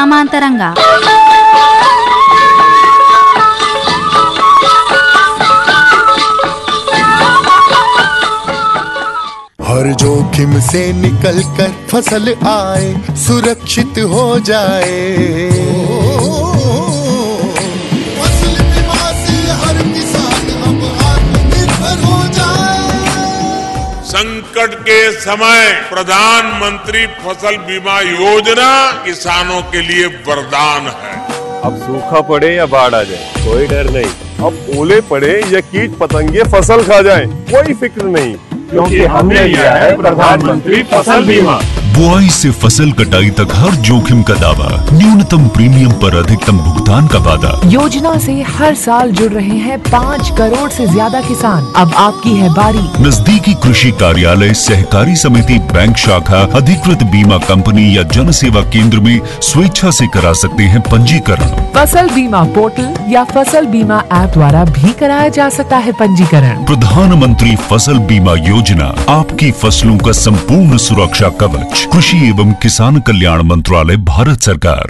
ಗ್ರಾಮಾಂತರಂಗ हर जोखिम से निकल कर फसल आए सुरक्षित हो जाए फसल बीमा से हर किसान अब आत्मनिर्भर हो जाए संकट के समय प्रधानमंत्री फसल बीमा योजना किसानों के लिए वरदान है अब सूखा पड़े या बाढ़ आ जाए कोई डर नहीं अब ओले पड़े या कीट पतंगे फसल खा जाए कोई फिक्र नहीं क्योंकि हमने लिया है प्रधानमंत्री फसल बीमा बुआई से फसल कटाई तक हर जोखिम का दावा न्यूनतम प्रीमियम पर अधिकतम भुगतान का वादा योजना से हर साल जुड़ रहे हैं पाँच करोड़ से ज्यादा किसान अब आपकी है बारी नजदीकी कृषि कार्यालय सहकारी समिति बैंक शाखा अधिकृत बीमा कंपनी या जन सेवा केंद्र में स्वेच्छा से करा सकते हैं पंजीकरण फसल बीमा पोर्टल या फसल बीमा ऐप द्वारा भी कराया जा सकता है पंजीकरण प्रधानमंत्री फसल बीमा योजना आपकी फसलों का संपूर्ण सुरक्षा कवच कृषि एवं किसान कल्याण मंत्रालय भारत सरकार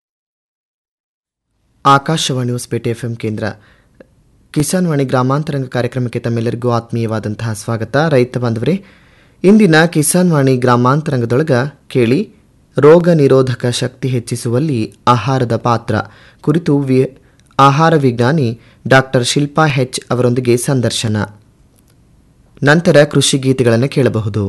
ಆಕಾಶವಾಣಿ ಹೊಸಪೇಟೆ ಎಫ್ ಎಂ ಕೇಂದ್ರ ಕಿಸಾನ್ ವಾಣಿ ಗ್ರಾಮಾಂತರಂಗ ಕಾರ್ಯಕ್ರಮಕ್ಕೆ ತಮ್ಮೆಲ್ಲರಿಗೂ ಆತ್ಮೀಯವಾದಂತಹ ಸ್ವಾಗತ ರೈತ ಬಾಂಧವರೇ ಇಂದಿನ ಕಿಸಾನ್ ವಾಣಿ ಗ್ರಾಮಾಂತರಂಗದೊಳಗ ಕೇಳಿ ರೋಗ ನಿರೋಧಕ ಶಕ್ತಿ ಹೆಚ್ಚಿಸುವಲ್ಲಿ ಆಹಾರದ ಪಾತ್ರ ಕುರಿತು ವಿ ಆಹಾರ ವಿಜ್ಞಾನಿ ಡಾಕ್ಟರ್ ಶಿಲ್ಪಾ ಹೆಚ್ ಅವರೊಂದಿಗೆ ಸಂದರ್ಶನ ನಂತರ ಕೃಷಿ ಗೀತೆಗಳನ್ನು ಕೇಳಬಹುದು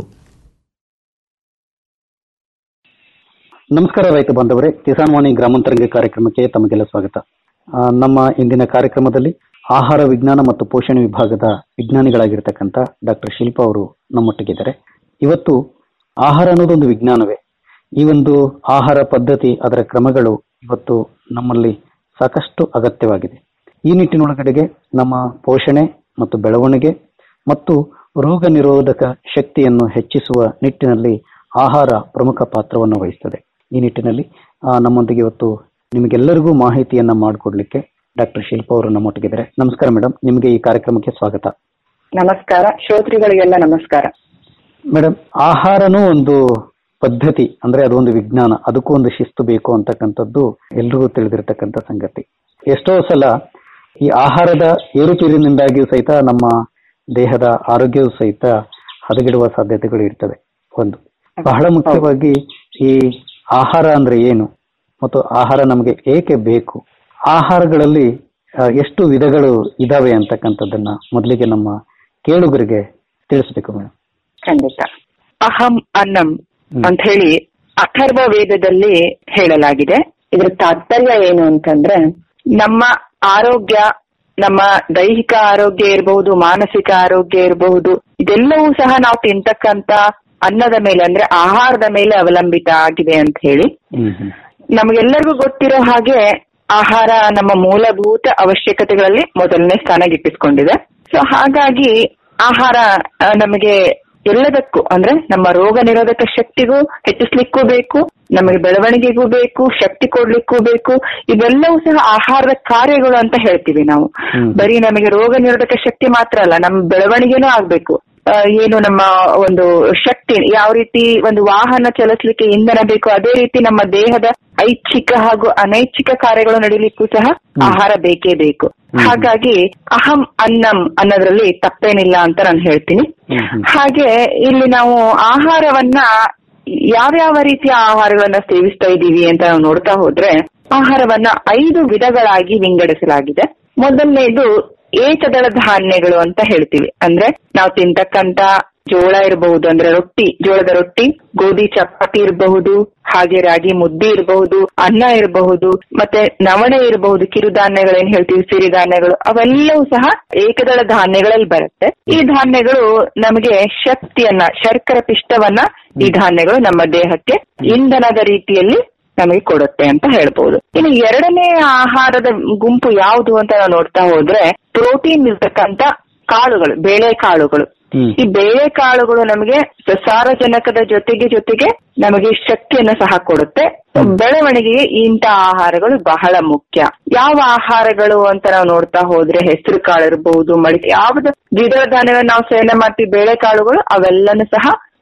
ನಮಸ್ಕಾರ ರೈತ ಬಾಂಧವರೇ ಕಿಸಾನ್ ವಾಣಿ ಗ್ರಾಮಾಂತರಂಗ ಕಾರ್ಯಕ್ರಮಕ್ಕೆ ತಮಗೆಲ್ಲ ಸ್ವಾಗತ ಆ, ನಮ್ಮ ಇಂದಿನ ಕಾರ್ಯಕ್ರಮದಲ್ಲಿ ಆಹಾರ ವಿಜ್ಞಾನ ಮತ್ತು ಪೋಷಣೆ ವಿಭಾಗದ ವಿಜ್ಞಾನಿಗಳಾಗಿರ್ತಕ್ಕಂಥ ಡಾಕ್ಟರ್ ಶಿಲ್ಪಾ ಅವರು ನಮ್ಮೊಟ್ಟಿಗಿದ್ದಾರೆ ಇವತ್ತು ಆಹಾರ ಅನ್ನೋದೊಂದು ವಿಜ್ಞಾನವೇ ಈ ಒಂದು ಆಹಾರ ಪದ್ಧತಿ ಅದರ ಕ್ರಮಗಳು ಇವತ್ತು ನಮ್ಮಲ್ಲಿ ಸಾಕಷ್ಟು ಅಗತ್ಯವಾಗಿದೆ ಈ ನಿಟ್ಟಿನೊಳಗಡೆಗೆ ನಮ್ಮ ಪೋಷಣೆ ಮತ್ತು ಬೆಳವಣಿಗೆ ಮತ್ತು ರೋಗ ನಿರೋಧಕ ಶಕ್ತಿಯನ್ನು ಹೆಚ್ಚಿಸುವ ನಿಟ್ಟಿನಲ್ಲಿ ಆಹಾರ ಪ್ರಮುಖ ಪಾತ್ರವನ್ನು ವಹಿಸ್ತದೆ ಈ ನಿಟ್ಟಿನಲ್ಲಿ ಆ, ನಮ್ಮೊಂದಿಗೆ ಇವತ್ತು ನಿಮಗೆಲ್ಲರಿಗೂ ಮಾಹಿತಿಯನ್ನ ಮಾಡಿಕೊಡ್ಲಿಕ್ಕೆ ಡಾಕ್ಟರ್ ಶಿಲ್ಪಾ ಅವರು ನಮ್ಮೊಟ್ಟಿಗಿದ್ದಾರೆ ನಮಸ್ಕಾರ ಮೇಡಮ್ ನಿಮಗೆ ಈ ಕಾರ್ಯಕ್ರಮಕ್ಕೆ ಸ್ವಾಗತ ನಮಸ್ಕಾರ ಶ್ರೋತೃಗಳಿಗೆಲ್ಲ ನಮಸ್ಕಾರ ಮೇಡಮ್ ಆಹಾರನೂ ಒಂದು ಪದ್ಧತಿ ಅಂದ್ರೆ ಅದೊಂದು ವಿಜ್ಞಾನ ಅದಕ್ಕೂ ಒಂದು ಶಿಸ್ತು ಬೇಕು ಅಂತಕ್ಕಂಥದ್ದು ಎಲ್ರಿಗೂ ತಿಳಿದಿರ್ತಕ್ಕಂಥ ಸಂಗತಿ ಎಷ್ಟೋ ಸಲ ಈ ಆಹಾರದ ಏರುಪೇರಿನಿಂದಾಗಿಯೂ ಸಹಿತ ನಮ್ಮ ದೇಹದ ಆರೋಗ್ಯವೂ ಸಹಿತ ಹದಗೆಡುವ ಸಾಧ್ಯತೆಗಳು ಇರ್ತವೆ ಒಂದು ಬಹಳ ಮುಖ್ಯವಾಗಿ ಈ ಆಹಾರ ಅಂದ್ರೆ ಏನು ಮತ್ತು ಆಹಾರ ನಮಗೆ ಏಕೆ ಬೇಕು ಆಹಾರಗಳಲ್ಲಿ ಆ, ಎಷ್ಟು ವಿಧಗಳು ಇದಾವೆ ಅಂತಕ್ಕಂಥದ್ದನ್ನ ಮೊದಲಿಗೆ ನಮ್ಮ ಕೇಳುಗರಿಗೆ ತಿಳಿಸ್ಬೇಕು ಮೇಡಮ್ ಖಂಡಿತ ಅಹಂ ಅನ್ನಂ ಅಂತ ಹೇಳಿ ಅಥರ್ವ ವೇದದಲ್ಲಿ ಹೇಳಲಾಗಿದೆ ಇದರ ತಾತ್ಪರ್ಯ ಏನು ಅಂತಂದ್ರೆ ನಮ್ಮ ಆರೋಗ್ಯ ನಮ್ಮ ದೈಹಿಕ ಆರೋಗ್ಯ ಇರಬಹುದು ಮಾನಸಿಕ ಆರೋಗ್ಯ ಇರಬಹುದು ಇದೆಲ್ಲವೂ ಸಹ ನಾವು ತಿಂತಕ್ಕಂತ ಅನ್ನದ ಮೇಲೆ ಅಂದ್ರೆ ಆಹಾರದ ಮೇಲೆ ಅವಲಂಬಿತ ಆಗಿದೆ ಅಂತ ಹೇಳಿ ಹ್ಮ್ ಹ್ಮ್ ನಮಗೆಲ್ಲರಿಗೂ ಗೊತ್ತಿರೋ ಹಾಗೆ ಆಹಾರ ನಮ್ಮ ಮೂಲಭೂತ ಅವಶ್ಯಕತೆಗಳಲ್ಲಿ ಮೊದಲನೇ ಸ್ಥಾನ ಗಿಟ್ಟಿಸ್ಕೊಂಡಿದೆ ಸೊ ಹಾಗಾಗಿ ಆಹಾರ ಆ, ನಮಗೆ ಎಲ್ಲದಕ್ಕೂ ಅಂದ್ರೆ ನಮ್ಮ ರೋಗ ನಿರೋಧಕ ಶಕ್ತಿಗೂ ಹೆಚ್ಚಿಸ್ಲಿಕ್ಕೂ ಬೇಕು ನಮಗೆ ಬೆಳವಣಿಗೆಗೂ ಬೇಕು ಶಕ್ತಿ ಕೊಡ್ಲಿಕ್ಕೂ ಬೇಕು ಇವೆಲ್ಲವೂ ಸಹ ಆಹಾರದ ಕಾರ್ಯಗಳು ಅಂತ ಹೇಳ್ತೀವಿ ನಾವು ಬರೀ ನಮಗೆ ರೋಗ ನಿರೋಧಕ ಶಕ್ತಿ ಮಾತ್ರ ಅಲ್ಲ ನಮ್ಮ ಬೆಳವಣಿಗೆನೂ ಆಗ್ಬೇಕು ಆ, ಏನು ನಮ್ಮ ಒಂದು ಶಕ್ತಿ ಯಾವ ರೀತಿ ಒಂದು ವಾಹನ ಚಲಿಸ್ಲಿಕ್ಕೆ ಇಂಧನ ಬೇಕು ಅದೇ ರೀತಿ ನಮ್ಮ ದೇಹದ ಐಚ್ಛಿಕ ಹಾಗೂ ಅನೈಚ್ಛಿಕ ಕಾರ್ಯಗಳು ನಡೀಲಿಕ್ಕೂ ಸಹ ಆಹಾರ ಬೇಕೇ ಬೇಕು ಹಾಗಾಗಿ ಅಹಂ ಅನ್ನಂ ಅನ್ನೋದ್ರಲ್ಲಿ ತಪ್ಪೇನಿಲ್ಲ ಅಂತ ನಾನು ಹೇಳ್ತೀನಿ ಹಾಗೆ ಇಲ್ಲಿ ನಾವು ಆಹಾರವನ್ನ ಯಾವ್ಯಾವ ರೀತಿಯ ಆಹಾರಗಳನ್ನ ಸೇವಿಸ್ತಾ ಇದ್ದೀವಿ ಅಂತ ನಾವು ನೋಡ್ತಾ ಹೋದ್ರೆ ಆಹಾರವನ್ನ ಐದು ವಿಧಗಳಾಗಿ ವಿಂಗಡಿಸಲಾಗಿದೆ ಮೊದಲನೇದು ಏಕದಳ ಧಾನ್ಯಗಳು ಅಂತ ಹೇಳ್ತೀವಿ ಅಂದ್ರೆ ನಾವು ತಿಂತಕ್ಕಂತ ಜೋಳ ಇರಬಹುದು ಅಂದ್ರೆ ರೊಟ್ಟಿ ಜೋಳದ ರೊಟ್ಟಿ ಗೋಧಿ ಚಪಾತಿ ಇರಬಹುದು ಹಾಗೆ ರಾಗಿ ಮುದ್ದೆ ಇರಬಹುದು ಅನ್ನ ಇರಬಹುದು ಮತ್ತೆ ನವಣೆ ಇರಬಹುದು ಕಿರುಧಾನ್ಯಗಳೇನ್ ಹೇಳ್ತೀವಿ ಸಿರಿಧಾನ್ಯಗಳು ಅವೆಲ್ಲವೂ ಸಹ ಏಕದಳ ಧಾನ್ಯಗಳಲ್ಲಿ ಬರುತ್ತೆ ಈ ಧಾನ್ಯಗಳು ನಮಗೆ ಶಕ್ತಿಯನ್ನ ಶರ್ಕರ ಪಿಷ್ಟವನ್ನ ಈ ಧಾನ್ಯಗಳು ನಮ್ಮ ದೇಹಕ್ಕೆ ಇಂಧನದ ರೀತಿಯಲ್ಲಿ ನಮಗೆ ಕೊಡುತ್ತೆ ಅಂತ ಹೇಳ್ಬಹುದು ಇನ್ನು ಎರಡನೇ ಆಹಾರದ ಗುಂಪು ಯಾವುದು ಅಂತ ನಾವು ನೋಡ್ತಾ ಹೋದ್ರೆ ಪ್ರೋಟೀನ್ ಇರ್ತಕ್ಕಂತ ಕಾಳುಗಳು ಬೇಳೆ ಕಾಳುಗಳು ಈ ಬೇಳೆ ಕಾಳುಗಳು ನಮಗೆ ಸಾರಜನಕದ ಜೊತೆಗೆ ಜೊತೆಗೆ ನಮಗೆ ಶಕ್ತಿಯನ್ನು ಸಹ ಕೊಡುತ್ತೆ ಬೆಳವಣಿಗೆಗೆ ಇಂಥ ಆಹಾರಗಳು ಬಹಳ ಮುಖ್ಯ ಯಾವ ಆಹಾರಗಳು ಅಂತ ನಾವು ನೋಡ್ತಾ ಹೋದ್ರೆ ಹೆಸರು ಕಾಳು ಇರಬಹುದು ಮಡಿಕೆ ಯಾವ್ದು ದ್ವಿದಳ ಧಾನ್ಯಗಳನ್ನ ನಾವು ಸೇವನೆ ಮಾಡ್ತೀವಿ ಬೇಳೆ ಕಾಳುಗಳು ಅವೆಲ್ಲನೂ ಸಹ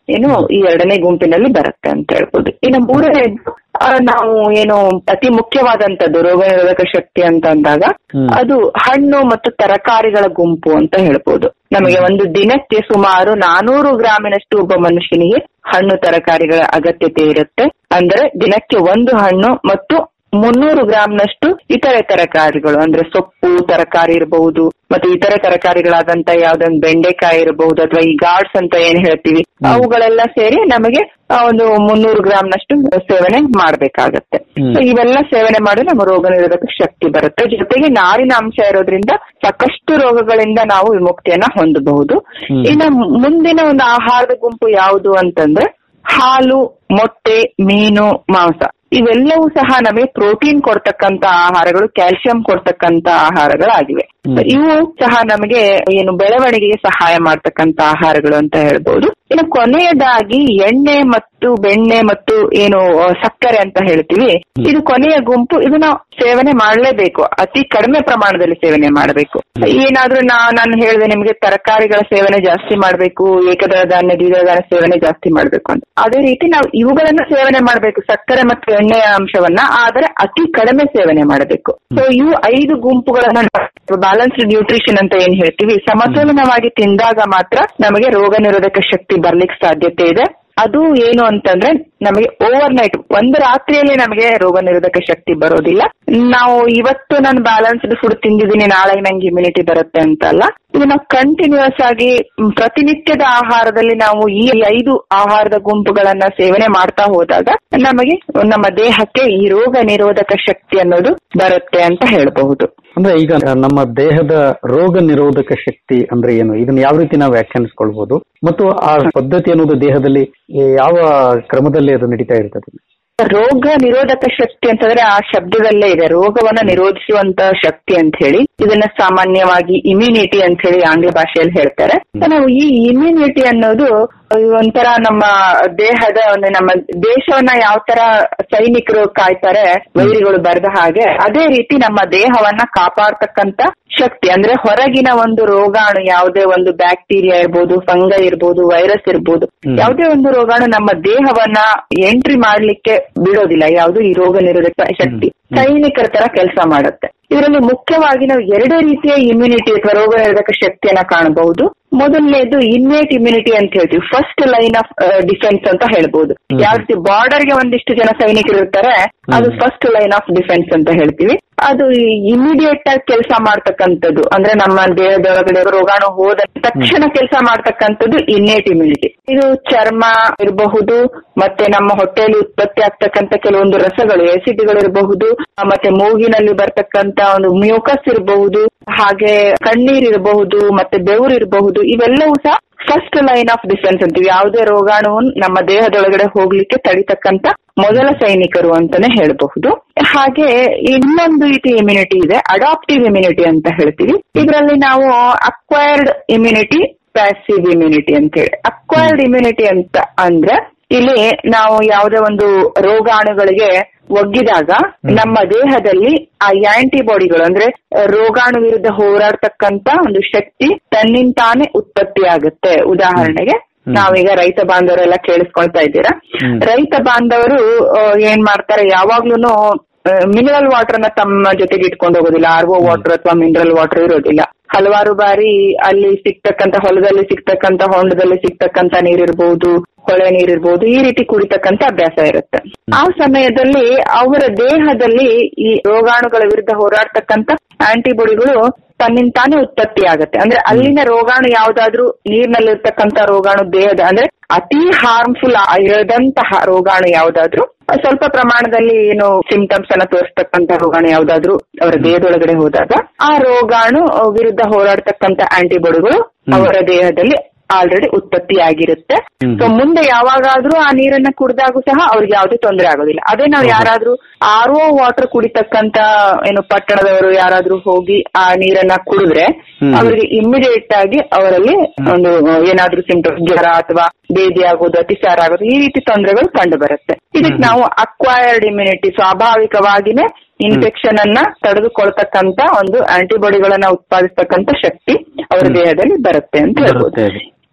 ಏನು ಈ ಎರಡನೇ ಗುಂಪಿನಲ್ಲಿ ಬರುತ್ತೆ ಅಂತ ಹೇಳ್ಬೋದು ಇನ್ನು ಮೂರನೇದು ಆ, ನಾವು ಏನು ಅತಿ ಮುಖ್ಯವಾದಂತದ್ದು ರೋಗ ನಿರೋಧಕ ಶಕ್ತಿ ಅಂತ ಅಂದಾಗ ಅದು ಹಣ್ಣು ಮತ್ತು ತರಕಾರಿಗಳ ಗುಂಪು ಅಂತ ಹೇಳ್ಬೋದು ನಮಗೆ ಒಂದು ದಿನಕ್ಕೆ ಸುಮಾರು ನಾನೂರು ಗ್ರಾಮಿನಷ್ಟು ಒಬ್ಬ ಮನುಷ್ಯನಿಗೆ ಹಣ್ಣು ತರಕಾರಿಗಳ ಅಗತ್ಯತೆ ಇರುತ್ತೆ ಅಂದ್ರೆ ದಿನಕ್ಕೆ ಒಂದು ಹಣ್ಣು ಮತ್ತು ಮುನ್ನೂರು ಗ್ರಾಂನಷ್ಟು ಇತರೆ ತರಕಾರಿಗಳು ಅಂದ್ರೆ ಸೊಪ್ಪು ತರಕಾರಿ ಇರಬಹುದು ಮತ್ತೆ ಇತರೆ ತರಕಾರಿಗಳಾದಂತ ಯಾವ್ದೊಂದು ಬೆಂಡೆಕಾಯಿ ಇರಬಹುದು ಅಥವಾ ಈ ಗಾರ್ಡ್ಸ್ ಅಂತ ಏನ್ ಹೇಳ್ತೀವಿ ಅವುಗಳೆಲ್ಲ ಸೇರಿ ನಮಗೆ ಆ, ಒಂದು ಮುನ್ನೂರು ಗ್ರಾಂನಷ್ಟು ಸೇವನೆ ಮಾಡ್ಬೇಕಾಗತ್ತೆ ಸೊ ಇವೆಲ್ಲ ಸೇವನೆ ಮಾಡಿ ನಮ್ಮ ರೋಗ ನಿರೋಧಕ ಶಕ್ತಿ ಬರುತ್ತೆ ಜೊತೆಗೆ ನಾರಿನ ಅಂಶ ಇರೋದ್ರಿಂದ ಸಾಕಷ್ಟು ರೋಗಗಳಿಂದ ನಾವು ವಿಮುಕ್ತಿಯನ್ನ ಹೊಂದಬಹುದು ಇನ್ನು ಮುಂದಿನ ಒಂದು ಆಹಾರದ ಗುಂಪು ಯಾವುದು ಅಂತಂದ್ರೆ ಹಾಲು ಮೊಟ್ಟೆ ಮೀನು ಮಾಂಸ ಇವೆಲ್ಲವೂ ಸಹ ನಮಗೆ ಪ್ರೋಟೀನ್ ಕೊಡ್ತಕ್ಕಂತ ಆಹಾರಗಳು ಕ್ಯಾಲ್ಸಿಯಂ ಕೊಡ್ತಕ್ಕಂತ ಆಹಾರಗಳಾಗಿವೆ So ಇವು ಸಹ ನಮಗೆ ಏನು ಬೆಳವಣಿಗೆಗೆ ಸಹಾಯ ಮಾಡ್ತಕ್ಕಂತ ಆಹಾರಗಳು ಅಂತ ಹೇಳ್ಬೋದು ಇನ್ನು ಕೊನೆಯದಾಗಿ ಎಣ್ಣೆ ಮತ್ತು ಬೆಣ್ಣೆ ಮತ್ತು ಏನು ಆ, ಸಕ್ಕರೆ ಅಂತ ಹೇಳ್ತೀವಿ ಇದು ಕೊನೆಯ ಗುಂಪು ಇದು ನಾವು ಸೇವನೆ ಮಾಡಲೇಬೇಕು ಅತಿ ಕಡಿಮೆ ಪ್ರಮಾಣದಲ್ಲಿ ಸೇವನೆ ಮಾಡಬೇಕು ಏನಾದ್ರೂ ನಾ ನಾನು ಹೇಳಿದೆ ನಿಮಗೆ ತರಕಾರಿಗಳ ಸೇವನೆ ಜಾಸ್ತಿ ಮಾಡಬೇಕು ಏಕದಳ ಧಾನ್ಯ ದ್ವಿದಳ ಧಾನ್ಯ ಸೇವನೆ ಜಾಸ್ತಿ ಮಾಡಬೇಕು ಅಂತ ಅದೇ ರೀತಿ ನಾವು ಇವುಗಳನ್ನ ಸೇವನೆ ಮಾಡಬೇಕು ಸಕ್ಕರೆ ಮತ್ತು ಎಣ್ಣೆಯ ಅಂಶವನ್ನ ಆದರೆ ಅತಿ ಕಡಿಮೆ ಸೇವನೆ ಮಾಡಬೇಕು ಸೊ ಇವು ಐದು ಗುಂಪುಗಳನ್ನ ಬ್ಯಾಲೆನ್ಸ್ಡ್ ನ್ಯೂಟ್ರಿಷನ್ ಅಂತ ಏನ್ ಹೇಳ್ತೀವಿ ಸಮತೋಲನವಾಗಿ ತಿಂದಾಗ ಮಾತ್ರ ನಮಗೆ ರೋಗ ನಿರೋಧಕ ಶಕ್ತಿ ಬರ್ಲಿಕ್ಕೆ ಸಾಧ್ಯತೆ ಇದೆ ಅದು ಏನು ಅಂತಂದ್ರೆ ನಮಗೆ ಓವರ್ ನೈಟ್ ಒಂದು ರಾತ್ರಿಯಲ್ಲಿ ನಮಗೆ ರೋಗ ನಿರೋಧಕ ಶಕ್ತಿ ಬರೋದಿಲ್ಲ ನಾವು ಇವತ್ತು ನಾನು ಬ್ಯಾಲೆನ್ಸ್ಡ್ ಫುಡ್ ತಿಂದಿದ್ದೀನಿ ನಾಳೆ ನಂಗೆ ಇಮ್ಯುನಿಟಿ ಬರುತ್ತೆ ಅಂತ ಅಲ್ಲ ಇದು ನಾವು ಕಂಟಿನ್ಯೂಸ್ ಆಗಿ ಮ್, ಪ್ರತಿನಿತ್ಯದ ಆಹಾರದಲ್ಲಿ ನಾವು ಈ ಐದು ಆಹಾರದ ಗುಂಪುಗಳನ್ನ ಸೇವನೆ ಮಾಡ್ತಾ ಹೋದಾಗ ನಮಗೆ ನಮ್ಮ ದೇಹಕ್ಕೆ ಈ ರೋಗ ನಿರೋಧಕ ಶಕ್ತಿ ಅನ್ನೋದು ಬರುತ್ತೆ ಅಂತ ಹೇಳಬಹುದು ಅಂದ್ರೆ ಈಗ ನಮ್ಮ ದೇಹದ ರೋಗ ನಿರೋಧಕ ಶಕ್ತಿ ಅಂದ್ರೆ ಏನು ಇದನ್ನ ಯಾವ ರೀತಿ ನಾವು ವ್ಯಾಖ್ಯಾನಿಸ್ಕೊಳ್ಬಹುದು ಮತ್ತು ಆ ಪದ್ಧತಿ ಅನ್ನೋದು ದೇಹದಲ್ಲಿ ಯಾವ ಕ್ರಮದಲ್ಲಿ ಅದು ನಡೀತಾ ಇರ್ತದೆ ರೋಗ ನಿರೋಧಕ ಶಕ್ತಿ ಅಂತಂದ್ರೆ ಆ ಶಬ್ದದಲ್ಲೇ ಇದೆ ರೋಗವನ್ನ ನಿರೋಧಿಸುವಂತ ಶಕ್ತಿ ಅಂತ ಹೇಳಿ ಇದನ್ನ ಸಾಮಾನ್ಯವಾಗಿ ಇಮ್ಯುನಿಟಿ ಅಂತ ಹೇಳಿ ಆಂಗ್ಲ ಭಾಷೆಯಲ್ಲಿ ಹೇಳ್ತಾರೆ So ನಾವು ಈ ಇಮ್ಯುನಿಟಿ ಅನ್ನೋದು ಒಂಥರ ನಮ್ಮ ದೇಹದ ಒಂದು ನಮ್ಮ ದೇಶವನ್ನ ಯಾವ ತರ ಸೈನಿಕರು ಕಾಯ್ತಾರೆ ವೈರಿಗಳು ಬರೆದ ಹಾಗೆ ಅದೇ ರೀತಿ ನಮ್ಮ ದೇಹವನ್ನ ಕಾಪಾಡ್ತಕ್ಕಂತ ಶಕ್ತಿ ಅಂದ್ರೆ ಹೊರಗಿನ ಒಂದು ರೋಗಾಣು ಯಾವುದೇ ಒಂದು ಬ್ಯಾಕ್ಟೀರಿಯಾ ಇರ್ಬೋದು ಫಂಗೈ ಇರ್ಬೋದು ವೈರಸ್ ಇರ್ಬೋದು ಯಾವುದೇ ಒಂದು ರೋಗಾಣು ನಮ್ಮ ದೇಹವನ್ನ ಎಂಟ್ರಿ ಮಾಡ್ಲಿಕ್ಕೆ ಬಿಡೋದಿಲ್ಲ ಯಾವುದು ಈ ರೋಗ ನಿರೋಧಕ ಶಕ್ತಿ ಸೈನಿಕರ ತರ ಕೆಲಸ ಮಾಡುತ್ತೆ ಇದರಲ್ಲಿ ಮುಖ್ಯವಾಗಿ ನಾವು ಎರಡು ರೀತಿಯ ಇಮ್ಯುನಿಟಿ ಅಥವಾ ರೋಗ ನಿರೋಧಕ ಶಕ್ತಿಯನ್ನ ಕಾಣಬಹುದು ಮೊದಲನೇದು ಇನ್ನೇಟ್ ಇಮ್ಯುನಿಟಿ ಅಂತ ಹೇಳ್ತೀವಿ ಫಸ್ಟ್ ಲೈನ್ ಆಫ್ ಡಿಫೆನ್ಸ್ ಅಂತ ಹೇಳ್ಬೋದು ಯಾವ ರೀತಿ ಬಾರ್ಡರ್ ಗೆ ಒಂದಿಷ್ಟು ಜನ ಸೈನಿಕರು ಇರ್ತಾರೆ ಅದು ಫಸ್ಟ್ ಲೈನ್ ಆಫ್ ಡಿಫೆನ್ಸ್ ಅಂತ ಹೇಳ್ತೀವಿ ಅದು ಇಮಿಡಿಯೇಟ್ ಆಗಿ ಕೆಲಸ ಮಾಡ್ತಕ್ಕಂಥದ್ದು ಅಂದ್ರೆ ನಮ್ಮ ದೇಹದೊಳಗಡೆ ರೋಗಾಣು ಹೋದ ತಕ್ಷಣ ಕೆಲಸ ಮಾಡ್ತಕ್ಕಂಥದ್ದು ಇನ್ನೇಟ್ ಇಮ್ಯುನಿಟಿ ಇದು ಚರ್ಮ ಇರಬಹುದು ಮತ್ತೆ ನಮ್ಮ ಹೊಟ್ಟೆಯಲ್ಲಿ ಉತ್ಪತ್ತಿ ಆಗ್ತಕ್ಕಂಥ ಕೆಲವೊಂದು ರಸಗಳು ಆಸಿಡ್ಗಳು ಇರಬಹುದು ಮತ್ತೆ ಮೂಗಿನಲ್ಲಿ ಬರ್ತಕ್ಕಂತ ಒಂದು ಮ್ಯೂಕಸ್ ಇರಬಹುದು ಹಾಗೆ ಕಣ್ಣೀರ್ ಇರಬಹುದು ಮತ್ತೆ ಬೆವರು ಇರಬಹುದು ಇವೆಲ್ಲವೂ ಸಹ ಫಸ್ಟ್ ಲೈನ್ ಆಫ್ ಡಿಫೆನ್ಸ್ ಅಂತೀವಿ ಯಾವುದೇ ರೋಗಾಣುವನ್ನು ನಮ್ಮ ದೇಹದೊಳಗಡೆ ಹೋಗ್ಲಿಕ್ಕೆ ತಡಿತಕ್ಕಂತ ಮೊದಲ ಸೈನಿಕರು ಅಂತಾನೆ ಹೇಳಬಹುದು ಹಾಗೆ ಇನ್ನೊಂದು ರೀತಿ ಇಮ್ಯುನಿಟಿ ಇದೆ ಅಡಾಪ್ಟಿವ್ ಇಮ್ಯುನಿಟಿ ಅಂತ ಹೇಳ್ತೀವಿ ಇದರಲ್ಲಿ ನಾವು ಅಕ್ವೈರ್ಡ್ ಇಮ್ಯುನಿಟಿ ಪ್ಯಾಸಿವ್ ಇಮ್ಯುನಿಟಿ ಅಂತ ಹೇಳಿ ಅಕ್ವೈರ್ಡ್ ಇಮ್ಯುನಿಟಿ ಅಂತ ಅಂದ್ರೆ ಇಲ್ಲಿ ನಾವು ಯಾವುದೇ ಒಂದು ರೋಗಾಣುಗಳಿಗೆ ಒಗ್ಗಿದಾಗ ನಮ್ಮ ದೇಹದಲ್ಲಿ ಆ ಆಂಟಿಬಾಡಿಗಳು ಅಂದ್ರೆ ರೋಗಾಣು ವಿರುದ್ಧ ಹೋರಾಡ್ತಕ್ಕಂತ ಒಂದು ಶಕ್ತಿ ತನ್ನಿಂತಾನೆ ಉತ್ಪತ್ತಿ ಆಗುತ್ತೆ ಉದಾಹರಣೆಗೆ ನಾವೀಗ ರೈತ ಬಾಂಧವರೆಲ್ಲ ಕೇಳಿಸ್ಕೊಳ್ತಾ ಇದ್ದೀರಾ ರೈತ ಬಾಂಧವರು ಆ, ಏನ್ ಮಾಡ್ತಾರೆ ಯಾವಾಗ್ಲೂನು ಮಿನರಲ್ ವಾಟರ್ ನ ತಮ್ಮ ಜೊತೆಗೆ ಇಟ್ಕೊಂಡು ಹೋಗೋದಿಲ್ಲ ಆರ್ ಒ ವಾಟರ್ ಅಥವಾ ಮಿನರಲ್ ವಾಟರ್ ಇರೋದಿಲ್ಲ ಹಲವಾರು ಬಾರಿ ಅಲ್ಲಿ ಸಿಗ್ತಕ್ಕಂತ ಹೊಲದಲ್ಲಿ ಸಿಗ್ತಕ್ಕಂತ ಹೊಂಡದಲ್ಲಿ ಸಿಗ್ತಕ್ಕಂತ ನೀರಿರ್ಬಹುದು ಹೊಳೆ ನೀರಿರ್ಬಹುದು ಈ ರೀತಿ ಕುಡಿತಕ್ಕಂತ ಅಭ್ಯಾಸ ಇರುತ್ತೆ ಆ ಸಮಯದಲ್ಲಿ ಅವರ ದೇಹದಲ್ಲಿ ಈ ರೋಗಾಣುಗಳ ವಿರುದ್ಧ ಹೋರಾಡ್ತಕ್ಕಂತ ಆಂಟಿಬಾಡಿಗಳು ತನ್ನಿಂತಾನೇ ಉತ್ಪತ್ತಿ ಆಗುತ್ತೆ ಅಂದ್ರೆ ಅಲ್ಲಿನ ರೋಗಾಣು ಯಾವ್ದಾದ್ರೂ ನೀರಿನಲ್ಲಿರ್ತಕ್ಕಂತ ರೋಗಾಣು ದೇಹದ ಅಂದ್ರೆ ಅತಿ ಹಾರ್ಮ್ಫುಲ್ ಇರದಂತಹ ರೋಗಾಣು ಯಾವ್ದಾದ್ರೂ ಸ್ವಲ್ಪ ಪ್ರಮಾಣದಲ್ಲಿ ಏನು ಸಿಂಪ್ಟಮ್ಸ್ ಅನ್ನ ತೋರಿಸ್ತಕ್ಕಂತ ರೋಗಾಣು ಯಾವ್ದಾದ್ರೂ ಅವರ ದೇಹದೊಳಗಡೆ ಹೋದಾಗ ಆ ರೋಗಾಣು ವಿರುದ್ಧ ಹೋರಾಡ್ತಕ್ಕಂತ ಆಂಟಿಬಾಡಿಗಳು ಅವರ ದೇಹದಲ್ಲಿ ಆಲ್ರೆಡಿ ಉತ್ಪತ್ತಿ ಆಗಿರುತ್ತೆ ಸೊ ಮುಂದೆ ಯಾವಾಗಾದ್ರೂ ಆ ನೀರನ್ನ ಕುಡಿದಾಗೂ ಸಹ ಅವ್ರಿಗೆ ಯಾವುದೇ ತೊಂದರೆ ಆಗೋದಿಲ್ಲ ಅದೇ ನಾವು ಯಾರಾದ್ರೂ ಆರ್ ಒ ವಾಟರ್ ಕುಡಿತಕ್ಕಂತ ಏನು ಪಟ್ಟಣದವರು ಯಾರಾದ್ರೂ ಹೋಗಿ ಆ ನೀರನ್ನ ಕುಡಿದ್ರೆ ಅವರಿಗೆ ಇಮಿಡಿಯೇಟ್ ಆಗಿ ಅವರಲ್ಲಿ ಒಂದು ಏನಾದ್ರೂ ಸಿಂಪ್ಟಮ್ಸ್ ಜ್ವರ ಅಥವಾ ಬೇದಿ ಆಗೋದು ಅತಿಸಾರ ಆಗೋದು ಈ ರೀತಿ ತೊಂದರೆಗಳು ಕಂಡು ಬರುತ್ತೆ ಇದಕ್ಕೆ ನಾವು ಅಕ್ವೈರ್ಡ್ ಇಮ್ಯುನಿಟಿ ಸ್ವಾಭಾವಿಕವಾಗಿನೇ ಇನ್ಫೆಕ್ಷನ್ ಅನ್ನ ತಡೆದುಕೊಳ್ತಕ್ಕಂತ ಒಂದು ಆಂಟಿಬಾಡಿಗಳನ್ನ ಉತ್ಪಾದಿಸ್ತಕ್ಕಂತ ಶಕ್ತಿ ಅವರ ದೇಹದಲ್ಲಿ ಬರುತ್ತೆ ಅಂತ ಹೇಳ್ಬೋದು ಬರುತ್ತೆ ಅದು.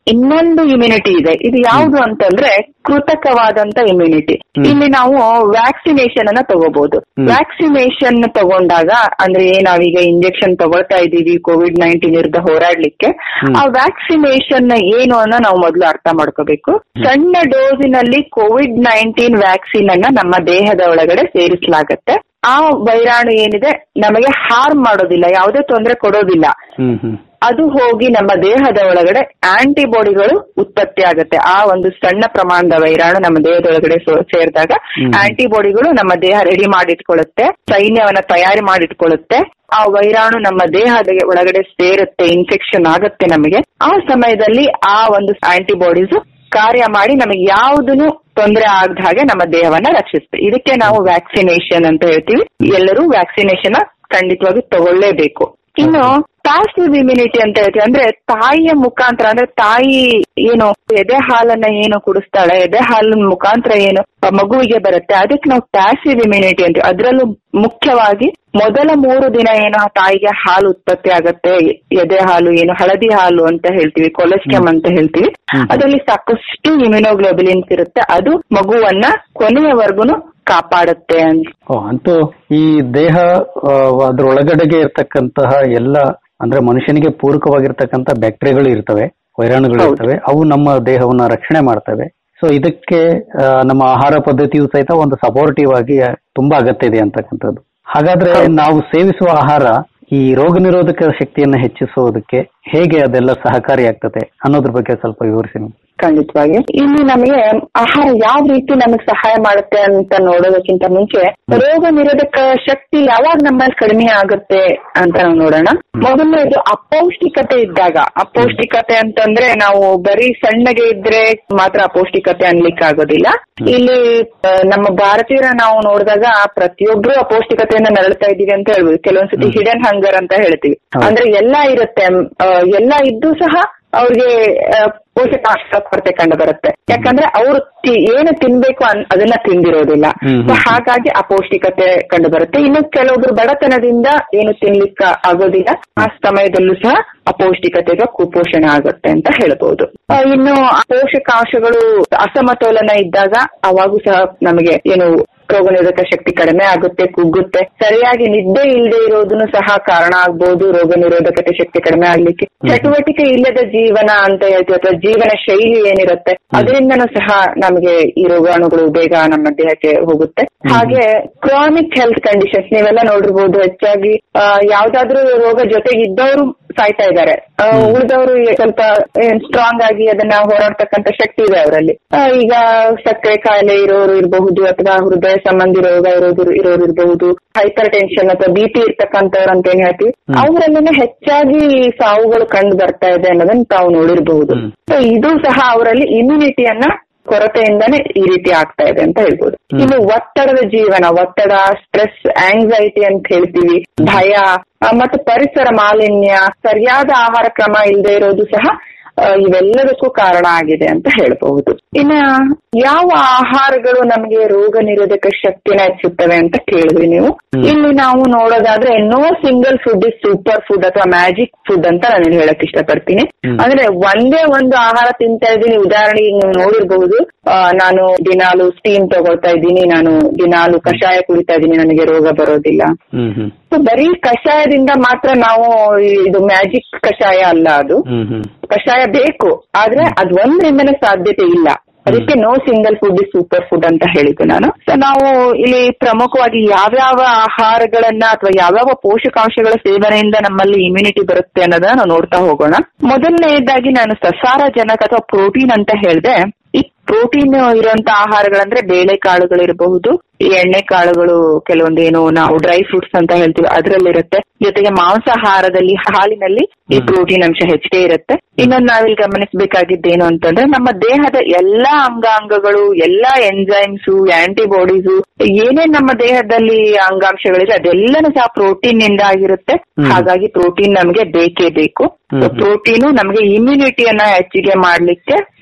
ಇನ್ನೊಂದು ಇಮ್ಯುನಿಟಿ ಇದೆ ಇದು ಯಾವುದು ಅಂತಂದ್ರೆ ಕೃತಕವಾದಂತ ಇಮ್ಯುನಿಟಿ ಇಲ್ಲಿ ನಾವು ವ್ಯಾಕ್ಸಿನೇಷನ್ ಅನ್ನ ತಗೋಬಹುದು ವ್ಯಾಕ್ಸಿನೇಷನ್ ತಗೊಂಡಾಗ ಅಂದ್ರೆ ನಾವೀಗ ಇಂಜೆಕ್ಷನ್ ತಗೊಳ್ತಾ ಇದೀವಿ ಕೋವಿಡ್ ನೈನ್ಟೀನ್ ವಿರುದ್ಧ ಹೋರಾಡ್ಲಿಕ್ಕೆ ಆ ವ್ಯಾಕ್ಸಿನೇಷನ್ ಏನು ಅನ್ನೋ ನಾವು ಮೊದಲು ಅರ್ಥ ಮಾಡ್ಕೋಬೇಕು ಸಣ್ಣ ಡೋಸಿನಲ್ಲಿ ಕೋವಿಡ್ ನೈನ್ಟೀನ್ ವ್ಯಾಕ್ಸಿನ್ ಅನ್ನ ನಮ್ಮ ದೇಹದ ಒಳಗಡೆ ಸೇರಿಸಲಾಗತ್ತೆ ಆ ವೈರಾಣು ಏನಿದೆ ನಮಗೆ ಹಾರ್ಮ್ ಮಾಡೋದಿಲ್ಲ ಯಾವುದೇ ತೊಂದರೆ ಕೊಡೋದಿಲ್ಲ ಹ್ಮ್ ಹ್ಮ್ ಅದು ಹೋಗಿ ನಮ್ಮ ದೇಹದ ಒಳಗಡೆ ಆಂಟಿಬಾಡಿಗಳು ಉತ್ಪತ್ತಿ ಆಗುತ್ತೆ ಆ ಒಂದು ಸಣ್ಣ ಪ್ರಮಾಣದ ವೈರಾಣು ನಮ್ಮ ದೇಹದ ಒಳಗಡೆ ಸೋ- ಸೇರಿದಾಗ ಆಂಟಿಬಾಡಿಗಳು ನಮ್ಮ ದೇಹ ರೆಡಿ ಮಾಡಿಟ್ಕೊಳ್ಳುತ್ತೆ ಸೈನ್ಯವನ್ನ ತಯಾರಿ ಮಾಡಿಟ್ಕೊಳ್ಳುತ್ತೆ ಆ ವೈರಾಣು ನಮ್ಮ ದೇಹದ ಒಳಗಡೆ ಸೇರುತ್ತೆ ಇನ್ಫೆಕ್ಷನ್ ಆಗುತ್ತೆ ನಮಗೆ ಆ ಸಮಯದಲ್ಲಿ ಆ ಒಂದು ಆಂಟಿಬಾಡೀಸ್ ಕಾರ್ಯ ಮಾಡಿ ನಮಗೆ ಯಾವುದನ್ನು ತೊಂದರೆ ಆಗದ ಹಾಗೆ ನಮ್ಮ ದೇಹವನ್ನ ರಕ್ಷಿಸುತ್ತೆ ಇದಕ್ಕೆ ನಾವು ವ್ಯಾಕ್ಸಿನೇಷನ್ ಅಂತ ಹೇಳ್ತೀವಿ ಎಲ್ಲರೂ ವ್ಯಾಕ್ಸಿನೇಷನ್ ಖಂಡಿತವಾಗಿ ತಗೊಳ್ಳೇಬೇಕು ಇನ್ನು ಪ್ಯಾಸಿವ್ ಇಮ್ಯುನಿಟಿ ಅಂತ ಹೇಳ್ತೀವಿ ಅಂದ್ರೆ ತಾಯಿಯ ಮುಖಾಂತರ ಅಂದ್ರೆ ತಾಯಿ ಏನು ಎದೆ ಹಾಲನ್ನ ಏನು ಕುಡಿಸ್ತಾಳೆ ಎದೆ ಹಾಲಿನ ಮುಖಾಂತರ ಏನು ಆ ಮಗುವಿಗೆ ಬರುತ್ತೆ ಅದಕ್ಕೆ ನಾವು ಪ್ಯಾಸಿವ್ ಇಮ್ಯುನಿಟಿ ಅಂತೀವಿ ಅದರಲ್ಲೂ ಮುಖ್ಯವಾಗಿ ಮೊದಲ ಮೂರು ದಿನ ಏನು ಆ ತಾಯಿಗೆ ಹಾಲು ಉತ್ಪತ್ತಿ ಆಗತ್ತೆ ಎದೆ ಹಾಲು ಏನು ಹಳದಿ ಹಾಲು ಅಂತ ಹೇಳ್ತೀವಿ ಕೊಲೆಸ್ಟ್ರಮ್ ಅಂತ ಹೇಳ್ತೀವಿ ಅದರಲ್ಲಿ ಸಾಕಷ್ಟು ಇಮ್ಯುನೋಗ್ಲೋಬುಲಿನ್ಸ್ ಇರುತ್ತೆ ಅದು ಮಗುವನ್ನ ಕೊನೆಯವರೆಗೂ ಕಾಪಾಡುತ್ತೆ ಅಂತ ಓ ಅಂತೂ ಈ ದೇಹ ಆ, ಅದ್ರೊಳಗಡೆಗೆ ಇರ್ತಕ್ಕಂತಹ ಎಲ್ಲ ಅಂದ್ರೆ ಮನುಷ್ಯನಿಗೆ ಪೂರಕವಾಗಿರ್ತಕ್ಕಂಥ ಬ್ಯಾಕ್ಟೀರಿಯಾಗಳು ಇರ್ತವೆ ವೈರಾಣುಗಳು ಇರ್ತವೆ ಅವು ನಮ್ಮ ದೇಹವನ್ನ ರಕ್ಷಣೆ ಮಾಡ್ತವೆ ಸೊ ಇದಕ್ಕೆ ಆ, ನಮ್ಮ ಆಹಾರ ಪದ್ಧತಿಯು ಸಹಿತ ಒಂದು ಸಪೋರ್ಟಿವ್ ಆಗಿ ತುಂಬಾ ಅಗತ್ಯ ಇದೆ ಅಂತಕ್ಕಂಥದ್ದು ಹಾಗಾದ್ರೆ ನಾವು ಸೇವಿಸುವ ಆಹಾರ ಈ ರೋಗ ನಿರೋಧಕ ಶಕ್ತಿಯನ್ನ ಹೆಚ್ಚಿಸುವುದಕ್ಕೆ ಹೇಗೆ ಅದೆಲ್ಲ ಸಹಕಾರಿಯಾಗ್ತದೆ ಅನ್ನೋದ್ರ ಬಗ್ಗೆ ಸ್ವಲ್ಪ ವಿವರಿಸಿ ನೀವು. ಖಂಡಿತವಾಗಿ ಇಲ್ಲಿ ನಮಗೆ ಆಹಾರ ಯಾವ ರೀತಿ ನಮಗೆ ಸಹಾಯ ಮಾಡುತ್ತೆ ಅಂತ ನೋಡೋದಕ್ಕಿಂತ ಮುಂಚೆ ರೋಗ ನಿರೋಧಕ ಶಕ್ತಿ ಯಾವಾಗ ನಮ್ಮಲ್ಲಿ ಕಡಿಮೆ ಆಗುತ್ತೆ ಅಂತ ನಾವು ನೋಡೋಣ ಮೊದಲನೇದು ಅಪೌಷ್ಟಿಕತೆ ಇದ್ದಾಗ ಅಪೌಷ್ಟಿಕತೆ ಅಂತಂದ್ರೆ ನಾವು ಬರೀ ಸಣ್ಣಗೆ ಇದ್ರೆ ಮಾತ್ರ ಅಪೌಷ್ಟಿಕತೆ ಅನ್ಲಿಕ್ಕೆ ಆಗೋದಿಲ್ಲ ಇಲ್ಲಿ ಆ, ನಮ್ಮ ಭಾರತೀಯರ ನಾವು ನೋಡಿದಾಗ ಪ್ರತಿಯೊಬ್ರು ಅಪೌಷ್ಟಿಕತೆಯನ್ನ ನರಳ್ತಾ ಇದೀವಿ ಅಂತ ಹೇಳ್ಬೋದು ಕೆಲವೊಂದ್ಸತಿ ಹಿಡನ್ ಹಂಗರ್ ಅಂತ ಹೇಳ್ತೀವಿ ಅಂದ್ರೆ ಎಲ್ಲಾ ಇರುತ್ತೆ ಆ, ಎಲ್ಲಾ ಇದ್ದು ಸಹ ಅವ್ರಿಗೆ ಆ, ಪೋಷಕಾಂಶ ಕೊರತೆ ಕಂಡು ಬರುತ್ತೆ ಯಾಕಂದ್ರೆ ಅವ್ರು ತಿ- ಏನು ತಿನ್ಬೇಕು ಅನ್- ಅದನ್ನ ತಿಂದಿರೋದಿಲ್ಲ So ಹಾಗಾಗಿ ಅಪೌಷ್ಟಿಕತೆ ಕಂಡು ಬರುತ್ತೆ ಇನ್ನು ಕೆಲವೊಬ್ರು ಬಡತನದಿಂದ ಏನು ತಿನ್ಲಿಕ್ಕ ಆಗೋದಿಲ್ಲ ಆ ಸಮಯದಲ್ಲೂ ಸಹ ಅಪೌಷ್ಟಿಕತೆಗೆ ಕುಪೋಷಣೆ ಆಗುತ್ತೆ ಅಂತ ಹೇಳ್ಬಹುದು ಆ, ಇನ್ನು ಪೋಷಕಾಂಶಗಳು ಅಸಮತೋಲನ ಇದ್ದಾಗ ಅವಾಗೂ ಸಹ ನಮಗೆ ಏನು ರೋಗ ನಿರೋಧಕ ಶಕ್ತಿ ಕಡಿಮೆ ಆಗುತ್ತೆ ಕುಗ್ಗುತ್ತೆ ಸರಿಯಾಗಿ ನಿದ್ದೆ ಇಲ್ಲದೆ ಇರೋದನ್ನು ಸಹ ಕಾರಣ ಆಗ್ಬಹುದು ರೋಗ ನಿರೋಧಕತೆ ಶಕ್ತಿ ಕಡಿಮೆ ಆಗ್ಲಿಕ್ಕೆ ಚಟುವಟಿಕೆ ಇಲ್ಲದ ಜೀವನ ಅಂತ ಹೇಳ್ತೀವಿ ಅಥವಾ ಜೀವನ ಶೈಲಿ ಏನಿರುತ್ತೆ ಅದರಿಂದನೂ ಸಹ ನಮಗೆ ಈ ರೋಗಾಣುಗಳು ಬೇಗ ನಮ್ಮ ದೇಹಕ್ಕೆ ಹೋಗುತ್ತೆ ಹಾಗೆ ಕ್ರಾನಿಕ್ ಹೆಲ್ತ್ ಕಂಡೀಷನ್ಸ್ ನೀವೆಲ್ಲ ನೋಡಿರ್ಬೋದು ಹೆಚ್ಚಾಗಿ ಆ, ಯಾವ್ದಾದ್ರೂ ರೋಗ ಜೊತೆಗೆ ಇದ್ದವರು ಸಾಯ್ತಾ ಇದ್ದಾರೆ ಉಳಿದವರು ಸ್ವಲ್ಪ ಸ್ಟ್ರಾಂಗ್ ಆಗಿ ಅದನ್ನ ಹೋರಾಡ್ತಕ್ಕಂತ ಶಕ್ತಿ ಇದೆ ಅವರಲ್ಲಿ ಈಗ ಸಕ್ಕರೆ ಕಾಯಿಲೆ ಇರೋರು ಇರಬಹುದು ಅಥವಾ ಹೃದಯ ಸಂಬಂಧಿ ರೋಗ ಇರೋದು ಇರೋರು ಇರಬಹುದು ಹೈಪರ್ ಟೆನ್ಷನ್ ಅಥವಾ ಬಿ ಪಿ ಇರ್ತಕ್ಕಂಥವ್ರು ಅಂತ ಏನ್ ಹೇಳ್ತೀವಿ ಅವರಲ್ಲಿನೇ ಹೆಚ್ಚಾಗಿ ಸಾವುಗಳು ಕಂಡು ಬರ್ತಾ ಇದೆ ಅನ್ನೋದನ್ನ ತಾವು ನೋಡಿರಬಹುದು ಸೊ ಇದು ಸಹ ಅವರಲ್ಲಿ ಇಮ್ಯುನಿಟಿಯನ್ನ ಕೊರತೆಯಿಂದಾನೇ ಈ ರೀತಿ ಆಗ್ತಾ ಇದೆ ಅಂತ ಹೇಳ್ಬೋದು ಇನ್ನು ಒತ್ತಡದ ಜೀವನ ಒತ್ತಡ ಸ್ಟ್ರೆಸ್ ಆಂಗ್ಸೈಟಿ ಅಂತ ಹೇಳ್ತೀವಿ ಭಯ ಆ, ಮತ್ತು ಪರಿಸರ ಮಾಲಿನ್ಯ ಸರಿಯಾದ ಆಹಾರ ಕ್ರಮ ಇಲ್ಲದೆ ಇರೋದು ಸಹ ಆ, ಇವೆಲ್ಲದಕ್ಕೂ ಕಾರಣ ಆಗಿದೆ ಅಂತ ಹೇಳ್ಬಹುದು ಇನ್ನ ಯಾವ ಆಹಾರಗಳು ನಮಗೆ ರೋಗ ನಿರೋಧಕ ಶಕ್ತಿನ ಹೆಚ್ಚುತ್ತವೆ ಅಂತ ಕೇಳಿದ್ವಿ ನೀವು ಇಲ್ಲಿ ನಾವು ನೋಡೋದಾದ್ರೆ no single food is super food ಅಥವಾ ಮ್ಯಾಜಿಕ್ ಫುಡ್ ಅಂತ ನಾನು ಹೇಳಕ್ ಇಷ್ಟಪಡ್ತೀನಿ ಅಂದ್ರೆ ಒಂದೇ ಒಂದು ಆಹಾರ ತಿಂತಾ ಇದ್ದೀನಿ ಉದಾಹರಣೆಗೆ ನೀವು ನೋಡಿರ್ಬಹುದು ಆ, ನಾನು ದಿನಾಲು ಸ್ಟೀಮ್ ತಗೊಳ್ತಾ ಇದ್ದೀನಿ ನಾನು ದಿನಾಲು ಕಷಾಯ ಕುಡಿತಾ ಇದ್ದೀನಿ ನನಗೆ ರೋಗ ಬರೋದಿಲ್ಲ ಹ್ಮ್ ಹ್ಮ್ So, ಬರೀ ಕಷಾಯದಿಂದ ಮಾತ್ರ ನಾವು ಈ- ಇದು ಮ್ಯಾಜಿಕ್ ಕಷಾಯ ಅಲ್ಲ ಅದು ಹ್ಮ್ ಹ್ಮ್ ಕಷಾಯ ಬೇಕು ಆದ್ರೆ ಅದ್ ಒಂದ್ರಿಂದನೇ ಸಾಧ್ಯತೆ ಇಲ್ಲ ಅದಕ್ಕೆ no single food is super food ಅಂತ ಹೇಳಿದ್ದು ನಾನು ಸೊ ನಾವು ಇಲ್ಲಿ ಪ್ರಮುಖವಾಗಿ ಯಾವ್ಯಾವ ಆಹಾರಗಳನ್ನ ಅಥವಾ ಯಾವ್ಯಾವ ಪೋಷಕಾಂಶಗಳ ಸೇವನೆಯಿಂದ ನಮ್ಮಲ್ಲಿ ಇಮ್ಯುನಿಟಿ ಬರುತ್ತೆ ಅನ್ನೋದನ್ನ ನಾವು ನೋಡ್ತಾ ಹೋಗೋಣ ಮೊದಲನೇದಾಗಿ ನಾನು ಸಸಾರಜನಕ ಅಥವಾ ಪ್ರೋಟೀನ್ ಅಂತ ಹೇಳಿದೆ ಈ ಪ್ರೋಟೀನ್ ಇರುವಂತ ಆಹಾರಗಳಂದ್ರೆ ಬೇಳೆ ಕಾಳುಗಳು ಇರಬಹುದು ಈ ಎಣ್ಣೆ ಕಾಳುಗಳು ಕೆಲವೊಂದು ಏನು ನಾವು ಡ್ರೈ ಫ್ರೂಟ್ಸ್ ಅಂತ ಹೇಳ್ತೀವಿ ಅದರಲ್ಲಿರುತ್ತೆ ಜೊತೆಗೆ ಮಾಂಸಾಹಾರದಲ್ಲಿ ಹಾಲಿನಲ್ಲಿ ಈ ಪ್ರೋಟೀನ್ ಅಂಶ ಹೆಚ್ಚಿಗೆ ಇರುತ್ತೆ ಇನ್ನೊಂದು ನಾವಿಲ್ಲಿ ಗಮನಿಸಬೇಕಾಗಿದ್ದೇನು ಅಂತಂದ್ರೆ ನಮ್ಮ ದೇಹದ ಎಲ್ಲಾ ಅಂಗಾಂಗಗಳು ಎಲ್ಲಾ ಎಂಜೈಮ್ಸ್ ಆಂಟಿಬಾಡೀಸು ಏನೇನ್ ನಮ್ಮ ದೇಹದಲ್ಲಿ ಅಂಗಾಂಶಗಳಿದೆ ಅದೆಲ್ಲನೂ ಸಹ ಪ್ರೋಟೀನ್ ನಿಂದ ಆಗಿರುತ್ತೆ ಹಾಗಾಗಿ ಪ್ರೋಟೀನ್ ನಮಗೆ ಬೇಕೇ ಬೇಕು ಪ್ರೋಟೀನು ನಮಗೆ ಇಮ್ಯುನಿಟಿಯನ್ನ ಹೆಚ್ಚಿಗೆ ಮಾಡ್ಲಿಕ್ಕೆ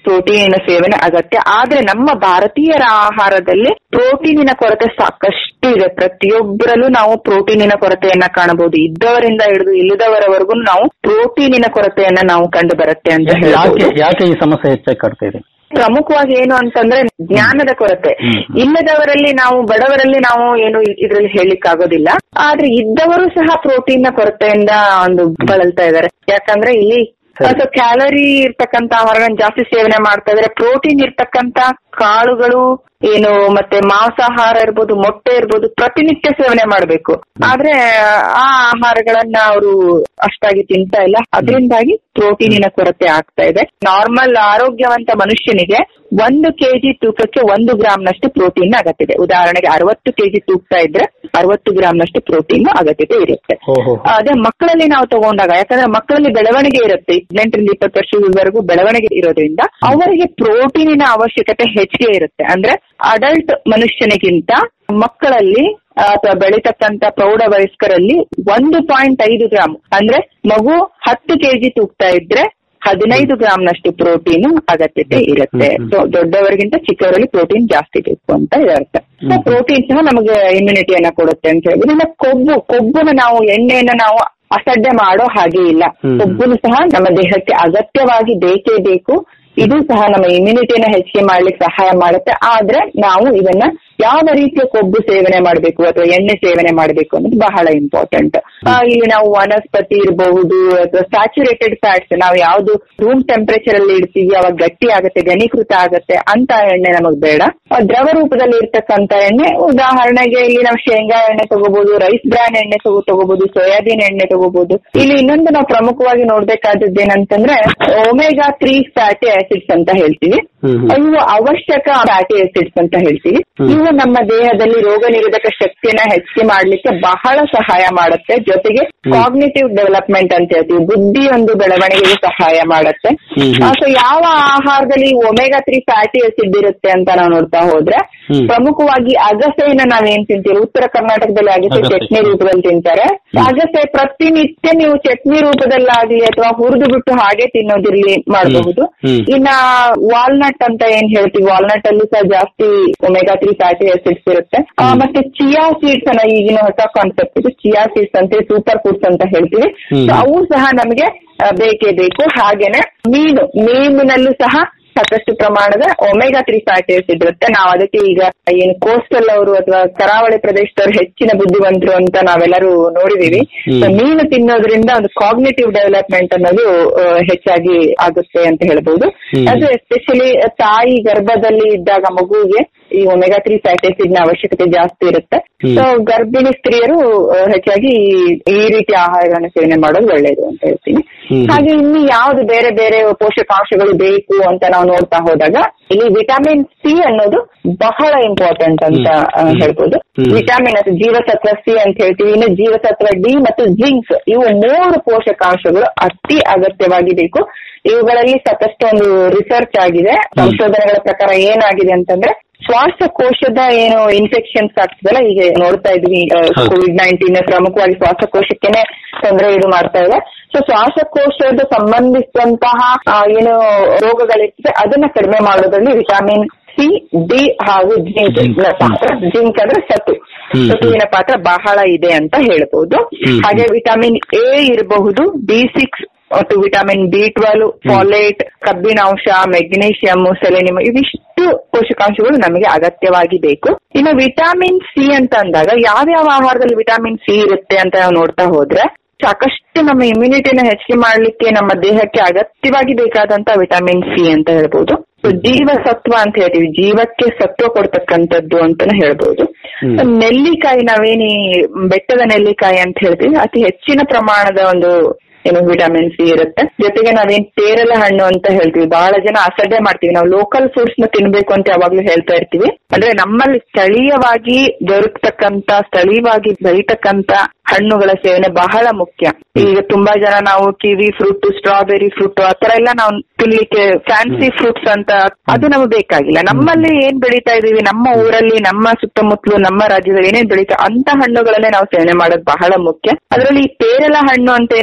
ಪ್ರೋಟೀನಿನ ಸೇವನೆ ಅಗತ್ಯ ಆದ್ರೆ ನಮ್ಮ ಭಾರತೀಯರ ಆಹಾರದಲ್ಲಿ ಪ್ರೋಟೀನಿನ ಕೊರತೆ ಸಾಕಷ್ಟು ಇದೆ ಪ್ರತಿಯೊಬ್ಬರಲ್ಲೂ ನಾವು ಪ್ರೋಟೀನಿನ ಕೊರತೆಯನ್ನ ಕಾಣಬಹುದು ಇದ್ದವರಿಂದ ಹಿಡಿದು ಇಲ್ಲದವರವರೆಗೂ ನಾವು ಪ್ರೋಟೀನಿನ ಕೊರತೆಯನ್ನ ನಾವು ಕಂಡು ಬರುತ್ತೆ ಅಂತ ಯಾಕೆ ಹೇಳ್ಬೋದು ಯಾಕೆ ಈ ಸಮಸ್ಯೆ ಹೆಚ್ಚಾಗಿ ಕಾಡ್ತಾ ಇದೆ ಪ್ರಮುಖವಾಗಿ ಏನು ಅಂತಂದ್ರೆ ಜ್ಞಾನದ ಕೊರತೆ ಇಲ್ಲದವರಲ್ಲಿ ನಾವು ಬಡವರಲ್ಲಿ ನಾವು ಏನು ಇದ್ರಲ್ಲಿ ಹೇಳಿಕ್ ಆಗೋದಿಲ್ಲ ಆದ್ರೆ ಇದ್ದವರು ಸಹ ಪ್ರೋಟೀನ್ ನ ಕೊರತೆಯಿಂದ ಒಂದು ಬಳಲ್ತಾ ಇದ್ದಾರೆ ಯಾಕಂದ್ರೆ ಇಲ್ಲಿ ಸೊ ಕ್ಯಾಲರಿ ಇರ್ತಕ್ಕಂತ ಆಹಾರಗಳನ್ನ ಜಾಸ್ತಿ ಸೇವನೆ ಮಾಡ್ತಾ ಇದ್ರೆ ಪ್ರೋಟೀನ್ ಇರ್ತಕ್ಕಂತ ಕಾಳುಗಳು ಏನು ಮತ್ತೆ ಮಾಂಸಾಹಾರ ಇರ್ಬೋದು ಮೊಟ್ಟೆ ಇರ್ಬೋದು ಪ್ರತಿನಿತ್ಯ ಸೇವನೆ ಮಾಡಬೇಕು ಆದ್ರೆ ಆ ಆಹಾರಗಳನ್ನ ಅವರು ಅಷ್ಟಾಗಿ ತಿಂತಾ ಇಲ್ಲ ಅದರಿಂದಾಗಿ ಪ್ರೋಟೀನಿನ ಕೊರತೆ ಆಗ್ತಾ ಇದೆ ನಾರ್ಮಲ್ ಆರೋಗ್ಯವಂತ ಮನುಷ್ಯನಿಗೆ ಒಂದು ಕೆಜಿ ತೂಕಕ್ಕೆ ಒಂದು ಗ್ರಾಮ್ನಷ್ಟು ಪ್ರೋಟೀನ್ ಅಗತ್ಯ ಇದೆ ಉದಾಹರಣೆಗೆ ಅರವತ್ತು ಕೆಜಿ ತೂಗ್ತಾ ಇದ್ರೆ ಅರವತ್ತು ಗ್ರಾಮ್ನಷ್ಟು ಪ್ರೋಟೀನ್ ಅಗತ್ಯತೆ ಇರುತ್ತೆ ಅದೇ ಮಕ್ಕಳಲ್ಲಿ ನಾವು ತಗೊಂಡಾಗ ಯಾಕಂದ್ರೆ ಮಕ್ಕಳಲ್ಲಿ ಬೆಳವಣಿಗೆ ಇರುತ್ತೆ ಹದಿನೆಂಟರಿಂದ ಇಪ್ಪತ್ತು ವರ್ಷದವರೆಗೂ ಬೆಳವಣಿಗೆ ಇರೋದ್ರಿಂದ ಅವರಿಗೆ ಪ್ರೋಟೀನಿನ ಅವಶ್ಯಕತೆ ಹೆಚ್ಚಿಗೆ ಇರುತ್ತೆ ಅಂದ್ರೆ ಅಡಲ್ಟ್ ಮನುಷ್ಯನಿಗಿಂತ ಮಕ್ಕಳಲ್ಲಿ ಅಥವಾ ಬೆಳೀತಕ್ಕಂತ ಪ್ರೌಢ ವಯಸ್ಕರಲ್ಲಿ ಒಂದು ಪಾಯಿಂಟ್ ಐದು ಗ್ರಾಮ್ ಅಂದ್ರೆ ಮಗು ಹತ್ತು ಕೆಜಿ ತೂಗ್ತಾ ಇದ್ರೆ ಹದಿನೈದು ಗ್ರಾಮ್ನಷ್ಟು ಪ್ರೋಟೀನ್ ಅಗತ್ಯತೆ ಇರುತ್ತೆ ಸೊ ದೊಡ್ಡವರಿಗಿಂತ ಚಿಕ್ಕವರಲ್ಲಿ ಪ್ರೋಟೀನ್ ಜಾಸ್ತಿ ಬೇಕು ಅಂತ ಇರುತ್ತೆ ಸೊ ಪ್ರೋಟೀನ್ ಸಹ ನಮಗೆ ಇಮ್ಯುನಿಟಿಯನ್ನ ಕೊಡುತ್ತೆ ಅಂತ ಹೇಳ್ಬೋದು ಇನ್ನು ಕೊಬ್ಬು ಕೊಬ್ಬುನ ನಾವು ಎಣ್ಣೆಯನ್ನ ನಾವು ಅಸಡ್ಡೆ ಮಾಡೋ ಹಾಗೆ ಇಲ್ಲ ಕೊಬ್ಬುನು ಸಹ ನಮ್ಮ ದೇಹಕ್ಕೆ ಅಗತ್ಯವಾಗಿ ಬೇಕೇ ಬೇಕು ಇದು ಸಹ ನಮ್ಮ ಇಮ್ಯುನಿಟಿಯನ್ನ ಹೆಚ್ಚಿಗೆ ಮಾಡ್ಲಿಕ್ಕೆ ಸಹಾಯ ಮಾಡುತ್ತೆ ಆದ್ರೆ ನಾವು ಇದನ್ನ ಯಾವ ರೀತಿಯ ಕೊಬ್ಬು ಸೇವನೆ ಮಾಡಬೇಕು ಅಥವಾ ಎಣ್ಣೆ ಸೇವನೆ ಮಾಡಬೇಕು ಅನ್ನೋದು ಬಹಳ ಇಂಪಾರ್ಟೆಂಟ್ ಇಲ್ಲಿ ನಾವು ವನಸ್ಪತಿ ಇರಬಹುದು ಅಥವಾ ಸ್ಯಾಚುರೇಟೆಡ್ ಫ್ಯಾಟ್ಸ್ ನಾವು ಯಾವ್ದು ರೂಮ್ ಟೆಂಪರೇಚರ್ ಅಲ್ಲಿ ಇಡ್ತೀವಿ ಅವಾಗ ಗಟ್ಟಿ ಆಗುತ್ತೆ ಘನೀಕೃತ ಆಗುತ್ತೆ ಅಂತ ಎಣ್ಣೆ ನಮಗ್ ಬೇಡ ಆ ದ್ರವ ರೂಪದಲ್ಲಿ ಇರ್ತಕ್ಕಂತ ಎಣ್ಣೆ ಉದಾಹರಣೆಗೆ ಇಲ್ಲಿ ನಾವು ಶೇಂಗಾ ಎಣ್ಣೆ ತಗೋಬಹುದು ರೈಸ್ ಬ್ರಾನ್ ಎಣ್ಣೆ ತಗೋ ತಗೋಬಹುದು ಸೋಯಾಬೀನ್ ಎಣ್ಣೆ ತಗೋಬಹುದು ಇಲ್ಲಿ ಇನ್ನೊಂದು ನಾವು ಪ್ರಮುಖವಾಗಿ ನೋಡ್ಬೇಕಾದದ್ದು ಏನಂತಂದ್ರೆ ಒಮೆಗಾ ತ್ರೀ ಫ್ಯಾಟಿ ಆಸಿಡ್ಸ್ ಅಂತ ಹೇಳ್ತೀವಿ ಇವು ಅವಶ್ಯಕ ಫ್ಯಾಟಿ ಆಸಿಡ್ಸ್ ಅಂತ ಹೇಳ್ತೀವಿ ಇವು ನಮ್ಮ ದೇಹದಲ್ಲಿ ರೋಗ ನಿರೋಧಕ ಶಕ್ತಿಯನ್ನ ಹೆಚ್ಚಿಗೆ ಮಾಡ್ಲಿಕ್ಕೆ ಬಹಳ ಸಹಾಯ ಮಾಡುತ್ತೆ ಜೊತೆಗೆ ಕಾಗ್ನಿಟಿವ್ ಡೆವಲಪ್ಮೆಂಟ್ ಅಂತ ಹೇಳ್ತೀವಿ ಬುದ್ಧಿ ಒಂದು ಬೆಳವಣಿಗೆಗೆ ಸಹಾಯ ಮಾಡುತ್ತೆ ಸೊ ಯಾವ ಆಹಾರದಲ್ಲಿ ಒಮೆಗಾ ತ್ರೀ ಫ್ಯಾಟಿ ಆಸಿಡ್ ಇರುತ್ತೆ ಅಂತ ನಾವು ನೋಡ್ತಾ ಹೋದ್ರೆ ಪ್ರಮುಖವಾಗಿ ಅಗಸೆಯನ್ನ ನಾವೇನ್ ತಿಂತೀವಿ ಉತ್ತರ ಕರ್ನಾಟಕದಲ್ಲಿ ಅಗಸೆ ಚಟ್ನಿ ರೂಪದಲ್ಲಿ ತಿಂತಾರೆ ಅಗಸೆ ಪ್ರತಿನಿತ್ಯ ನೀವು ಚಟ್ನಿ ರೂಪದಲ್ಲಾಗ್ಲಿ ಅಥವಾ ಹುರಿದು ಬಿಟ್ಟು ಹಾಗೆ ತಿನ್ನೋದಿರ್ಲಿ ಮಾಡಬಹುದು ಇನ್ನ ವಾಲ್ನಟ್ ಅಂತ ಏನ್ ಹೇಳ್ತೀವಿ ವಾಲ್ನಟ್ ಅಲ್ಲಿ ಸಹ ಜಾಸ್ತಿ ಒಮೆಗಾ ತ್ರೀ ಫ್ಯಾಟಿ ಆಸಿಡ್ಸ್ ಇರುತ್ತೆ ಆ, ಮತ್ತೆ ಚಿಯಾ ಸೀಡ್ಸ್ ಅನ್ನ ಈಗಿನ ಹೊಸ ಕಾನ್ಸೆಪ್ಟ್ ಇದು ಚಿಯಾ ಸೀಡ್ಸ್ ಅಂತ ಸೂಪರ್ ಫುಡ್ಸ್ ಅಂತ ಹೇಳ್ತೀವಿ So ಅವು ಸಹ ನಮಗೆ ಆ, ಬೇಕೇ ಬೇಕು ಹಾಗೇನೆ ಮೀನು ಮೀನಿನಲ್ಲೂ ಸಹ ಸಾಕಷ್ಟು ಪ್ರಮಾಣದ ಒಮೆಗಾ ತ್ರೀ ಫ್ಯಾಟಿ ಆಸಿಡ್ ಇರುತ್ತೆ ನಾವು ಅದಕ್ಕೆ ಈಗ ಏನು ಕೋಸ್ಟಲ್ ಅವರು ಅಥವಾ ಕರಾವಳಿ ಪ್ರದೇಶದವರು ಹೆಚ್ಚಿನ ಬುದ್ಧಿವಂತರು ಅಂತ ನಾವೆಲ್ಲರೂ ನೋಡಿದೀವಿ So ಮೀನು ತಿನ್ನೋದ್ರಿಂದ ಒಂದು ಕಾಗ್ನೇಟಿವ್ ಡೆವಲಪ್ಮೆಂಟ್ ಅನ್ನೋದು ಆ, ಹೆಚ್ಚಾಗಿ ಆಗುತ್ತೆ ಅಂತ ಹೇಳ್ಬೋದು ಅದು ಎಸ್ಪೆಷಲಿ ತಾಯಿ ಗರ್ಭದಲ್ಲಿ ಇದ್ದಾಗ ಮಗುವಿಗೆ ಈ ಒಮೆಗಾ ತ್ರೀ ಫ್ಯಾಟಿ ಆಸಿಡ್ ನ ಅವಶ್ಯಕತೆ ಜಾಸ್ತಿ ಇರುತ್ತೆ ಸೊ ಗರ್ಭಿಣಿ ಸ್ತ್ರೀಯರು ಆ, ಹೆಚ್ಚಾಗಿ ಈ- ಈ ರೀತಿಯ ಆಹಾರಗಳನ್ನ ಸೇವನೆ ಮಾಡೋದು ಒಳ್ಳೆಯದು ಅಂತ ಹೇಳ್ತೀನಿ ಹಾಗೆ ಇನ್ನು ಯಾವ್ದು ಬೇರೆ ಬೇರೆ ಪೋಷಕಾಂಶಗಳು ಬೇಕು ಅಂತ ನಾವು ನೋಡ್ತಾ ಹೋದಾಗ ಇಲ್ಲಿ ವಿಟಮಿನ್ ಸಿ ಅನ್ನೋದು ಬಹಳ ಇಂಪಾರ್ಟೆಂಟ್ ಅಂತ ಆ, ಹೇಳ್ಬೋದು ವಿಟಮಿನ್ ಅಥವಾ ಜೀವಸತ್ವ ಸಿ ಅಂತ ಹೇಳ್ತೀವಿ ಇನ್ನು ಜೀವಸತ್ವ ಡಿ ಮತ್ತು ಜಿಂಕ್ ಇವು ಮೂರು ಪೋಷಕಾಂಶಗಳು ಅತಿ ಅಗತ್ಯವಾಗಿ ಬೇಕು ಇವುಗಳಲ್ಲಿ ಸಾಕಷ್ಟು ಒಂದು ರಿಸರ್ಚ್ ಆಗಿದೆ ಸಂಶೋಧನೆಗಳ ಪ್ರಕಾರ ಏನಾಗಿದೆ ಅಂತಂದ್ರೆ ಶ್ವಾಸಕೋಶದ ಏನು ಇನ್ಫೆಕ್ಷನ್ಸ್ ಆಗ್ತದಲ್ಲ ಈಗ ನೋಡ್ತಾ ಇದ್ವಿ ಕೋವಿಡ್ ನೈನ್ಟೀನ್ ಪ್ರಮುಖವಾಗಿ ಶ್ವಾಸಕೋಶಕ್ಕೆನೆ ತೊಂದರೆ ಇದು ಮಾಡ್ತಾ ಇದೆ ಸೊ ಶ್ವಾಸಕೋಶದ ಸಂಬಂಧಿಸಿದಂತಹ ಆ, ಏನು ರೋಗಗಳಿರ್ತದೆ ಅದನ್ನ ಕಡಿಮೆ ಮಾಡೋದ್ರಲ್ಲಿ ವಿಟಮಿನ್ ಸಿ ಡಿ ಹಾಗೂ ಜಿಂಕ್ ಪಾತ್ರ ಜಿಂಕ್ ಅಂದ್ರೆ ಸತು ಸತುವಿನ ಪಾತ್ರ ಬಹಳ ಇದೆ ಅಂತ ಹೇಳ್ಬೋದು ಹಾಗೆ ವಿಟಮಿನ್ ಎ ಇರಬಹುದು ಬಿ ಸಿಕ್ಸ್ ಮತ್ತು ವಿಟಮಿನ್ ಬಿ ಟ್ವೆಲ್ವ್ ಫಾಲೇಟ್ ಕಬ್ಬಿನಾಂಶ ಮೆಗ್ನೀಷಿಯಂ ಸೆಲೆನಿಯಂ ಇವಿಷ್ಟು ಪೋಷಕಾಂಶಗಳು ನಮಗೆ ಅಗತ್ಯವಾಗಿ ಬೇಕು ಇನ್ನು ವಿಟಮಿನ್ ಸಿ ಅಂತ ಅಂದಾಗ ಯಾವ್ಯಾವ ಆಹಾರದಲ್ಲಿ ವಿಟಮಿನ್ ಸಿ ಇರುತ್ತೆ ಅಂತ ನಾವು ನೋಡ್ತಾ ಹೋದ್ರೆ ಸಾಕಷ್ಟು ನಮ್ಮ ಇಮ್ಯುನಿಟಿನ ಹೆಚ್ಚಿಗೆ ಮಾಡ್ಲಿಕ್ಕೆ ನಮ್ಮ ದೇಹಕ್ಕೆ ಅಗತ್ಯವಾಗಿ ಬೇಕಾದಂತ ವಿಟಮಿನ್ ಸಿ ಅಂತ ಹೇಳ್ಬೋದು So, ಜೀವಸತ್ವ ಅಂತ ಹೇಳ್ತೀವಿ ಜೀವಕ್ಕೆ ಸತ್ವ ಕೊಡ್ತಕ್ಕಂಥದ್ದು ಅಂತಾನು ಹೇಳ್ಬೋದು So, ನೆಲ್ಲಿಕಾಯಿ ನಾವೇನಿ ಬೆಟ್ಟದ ನೆಲ್ಲಿಕಾಯಿ ಅಂತ ಹೇಳ್ತೀವಿ ಅತಿ ಹೆಚ್ಚಿನ ಪ್ರಮಾಣದ ಒಂದು ಏನು ವಿಟಮಿನ್ ಸಿ ಇರುತ್ತೆ ಜೊತೆಗೆ ನಾವೇನ್ ಪೇರಲ ಹಣ್ಣು ಅಂತ ಹೇಳ್ತೀವಿ ಬಹಳ ಜನ ಅಸಡ್ಡೆ ಮಾಡ್ತೀವಿ ನಾವು ಲೋಕಲ್ ಫುಡ್ಸ್ ನ ತಿನ್ಬೇಕು ಅಂತ ಯಾವಾಗ್ಲೂ ಹೇಳ್ತಾ ಇರ್ತೀವಿ ಅಂದ್ರೆ ನಮ್ಮಲ್ಲಿ ಸ್ಥಳೀಯವಾಗಿ ದೊರಕತಕ್ಕಂತ ಸ್ಥಳೀಯವಾಗಿ ಬೆಳೀತಕ್ಕಂತ ಹಣ್ಣುಗಳ ಸೇವನೆ ಬಹಳ ಮುಖ್ಯ ಈಗ ತುಂಬಾ ಜನ ನಾವು ಕಿವಿ ಫ್ರೂಟ್ ಸ್ಟ್ರಾಬೆರಿ ಫ್ರೂಟ್ ಆತರ ಎಲ್ಲ ನಾವು ತಿನ್ಲಿಕ್ಕೆ ಫ್ಯಾನ್ಸಿ ಫ್ರೂಟ್ಸ್ ಅಂತ ಅದು ನಮಗೆ ಬೇಕಾಗಿಲ್ಲ ನಮ್ಮಲ್ಲಿ ಏನ್ ಬೆಳೀತಾ ಇದೀವಿ ನಮ್ಮ ಊರಲ್ಲಿ ನಮ್ಮ ಸುತ್ತಮುತ್ತಲು ನಮ್ಮ ರಾಜ್ಯದಲ್ಲಿ ಏನೇನ್ ಬೆಳೀತಾ ಅಂತ ಹಣ್ಣುಗಳನ್ನೇ ನಾವು ಸೇವನೆ ಮಾಡೋದು ಬಹಳ ಮುಖ್ಯ ಅದರಲ್ಲಿ ಈ ಪೇರಲ ಹಣ್ಣು ಅಂತ ಏನ್ ಹೇಳಿದೆ ಒಂದು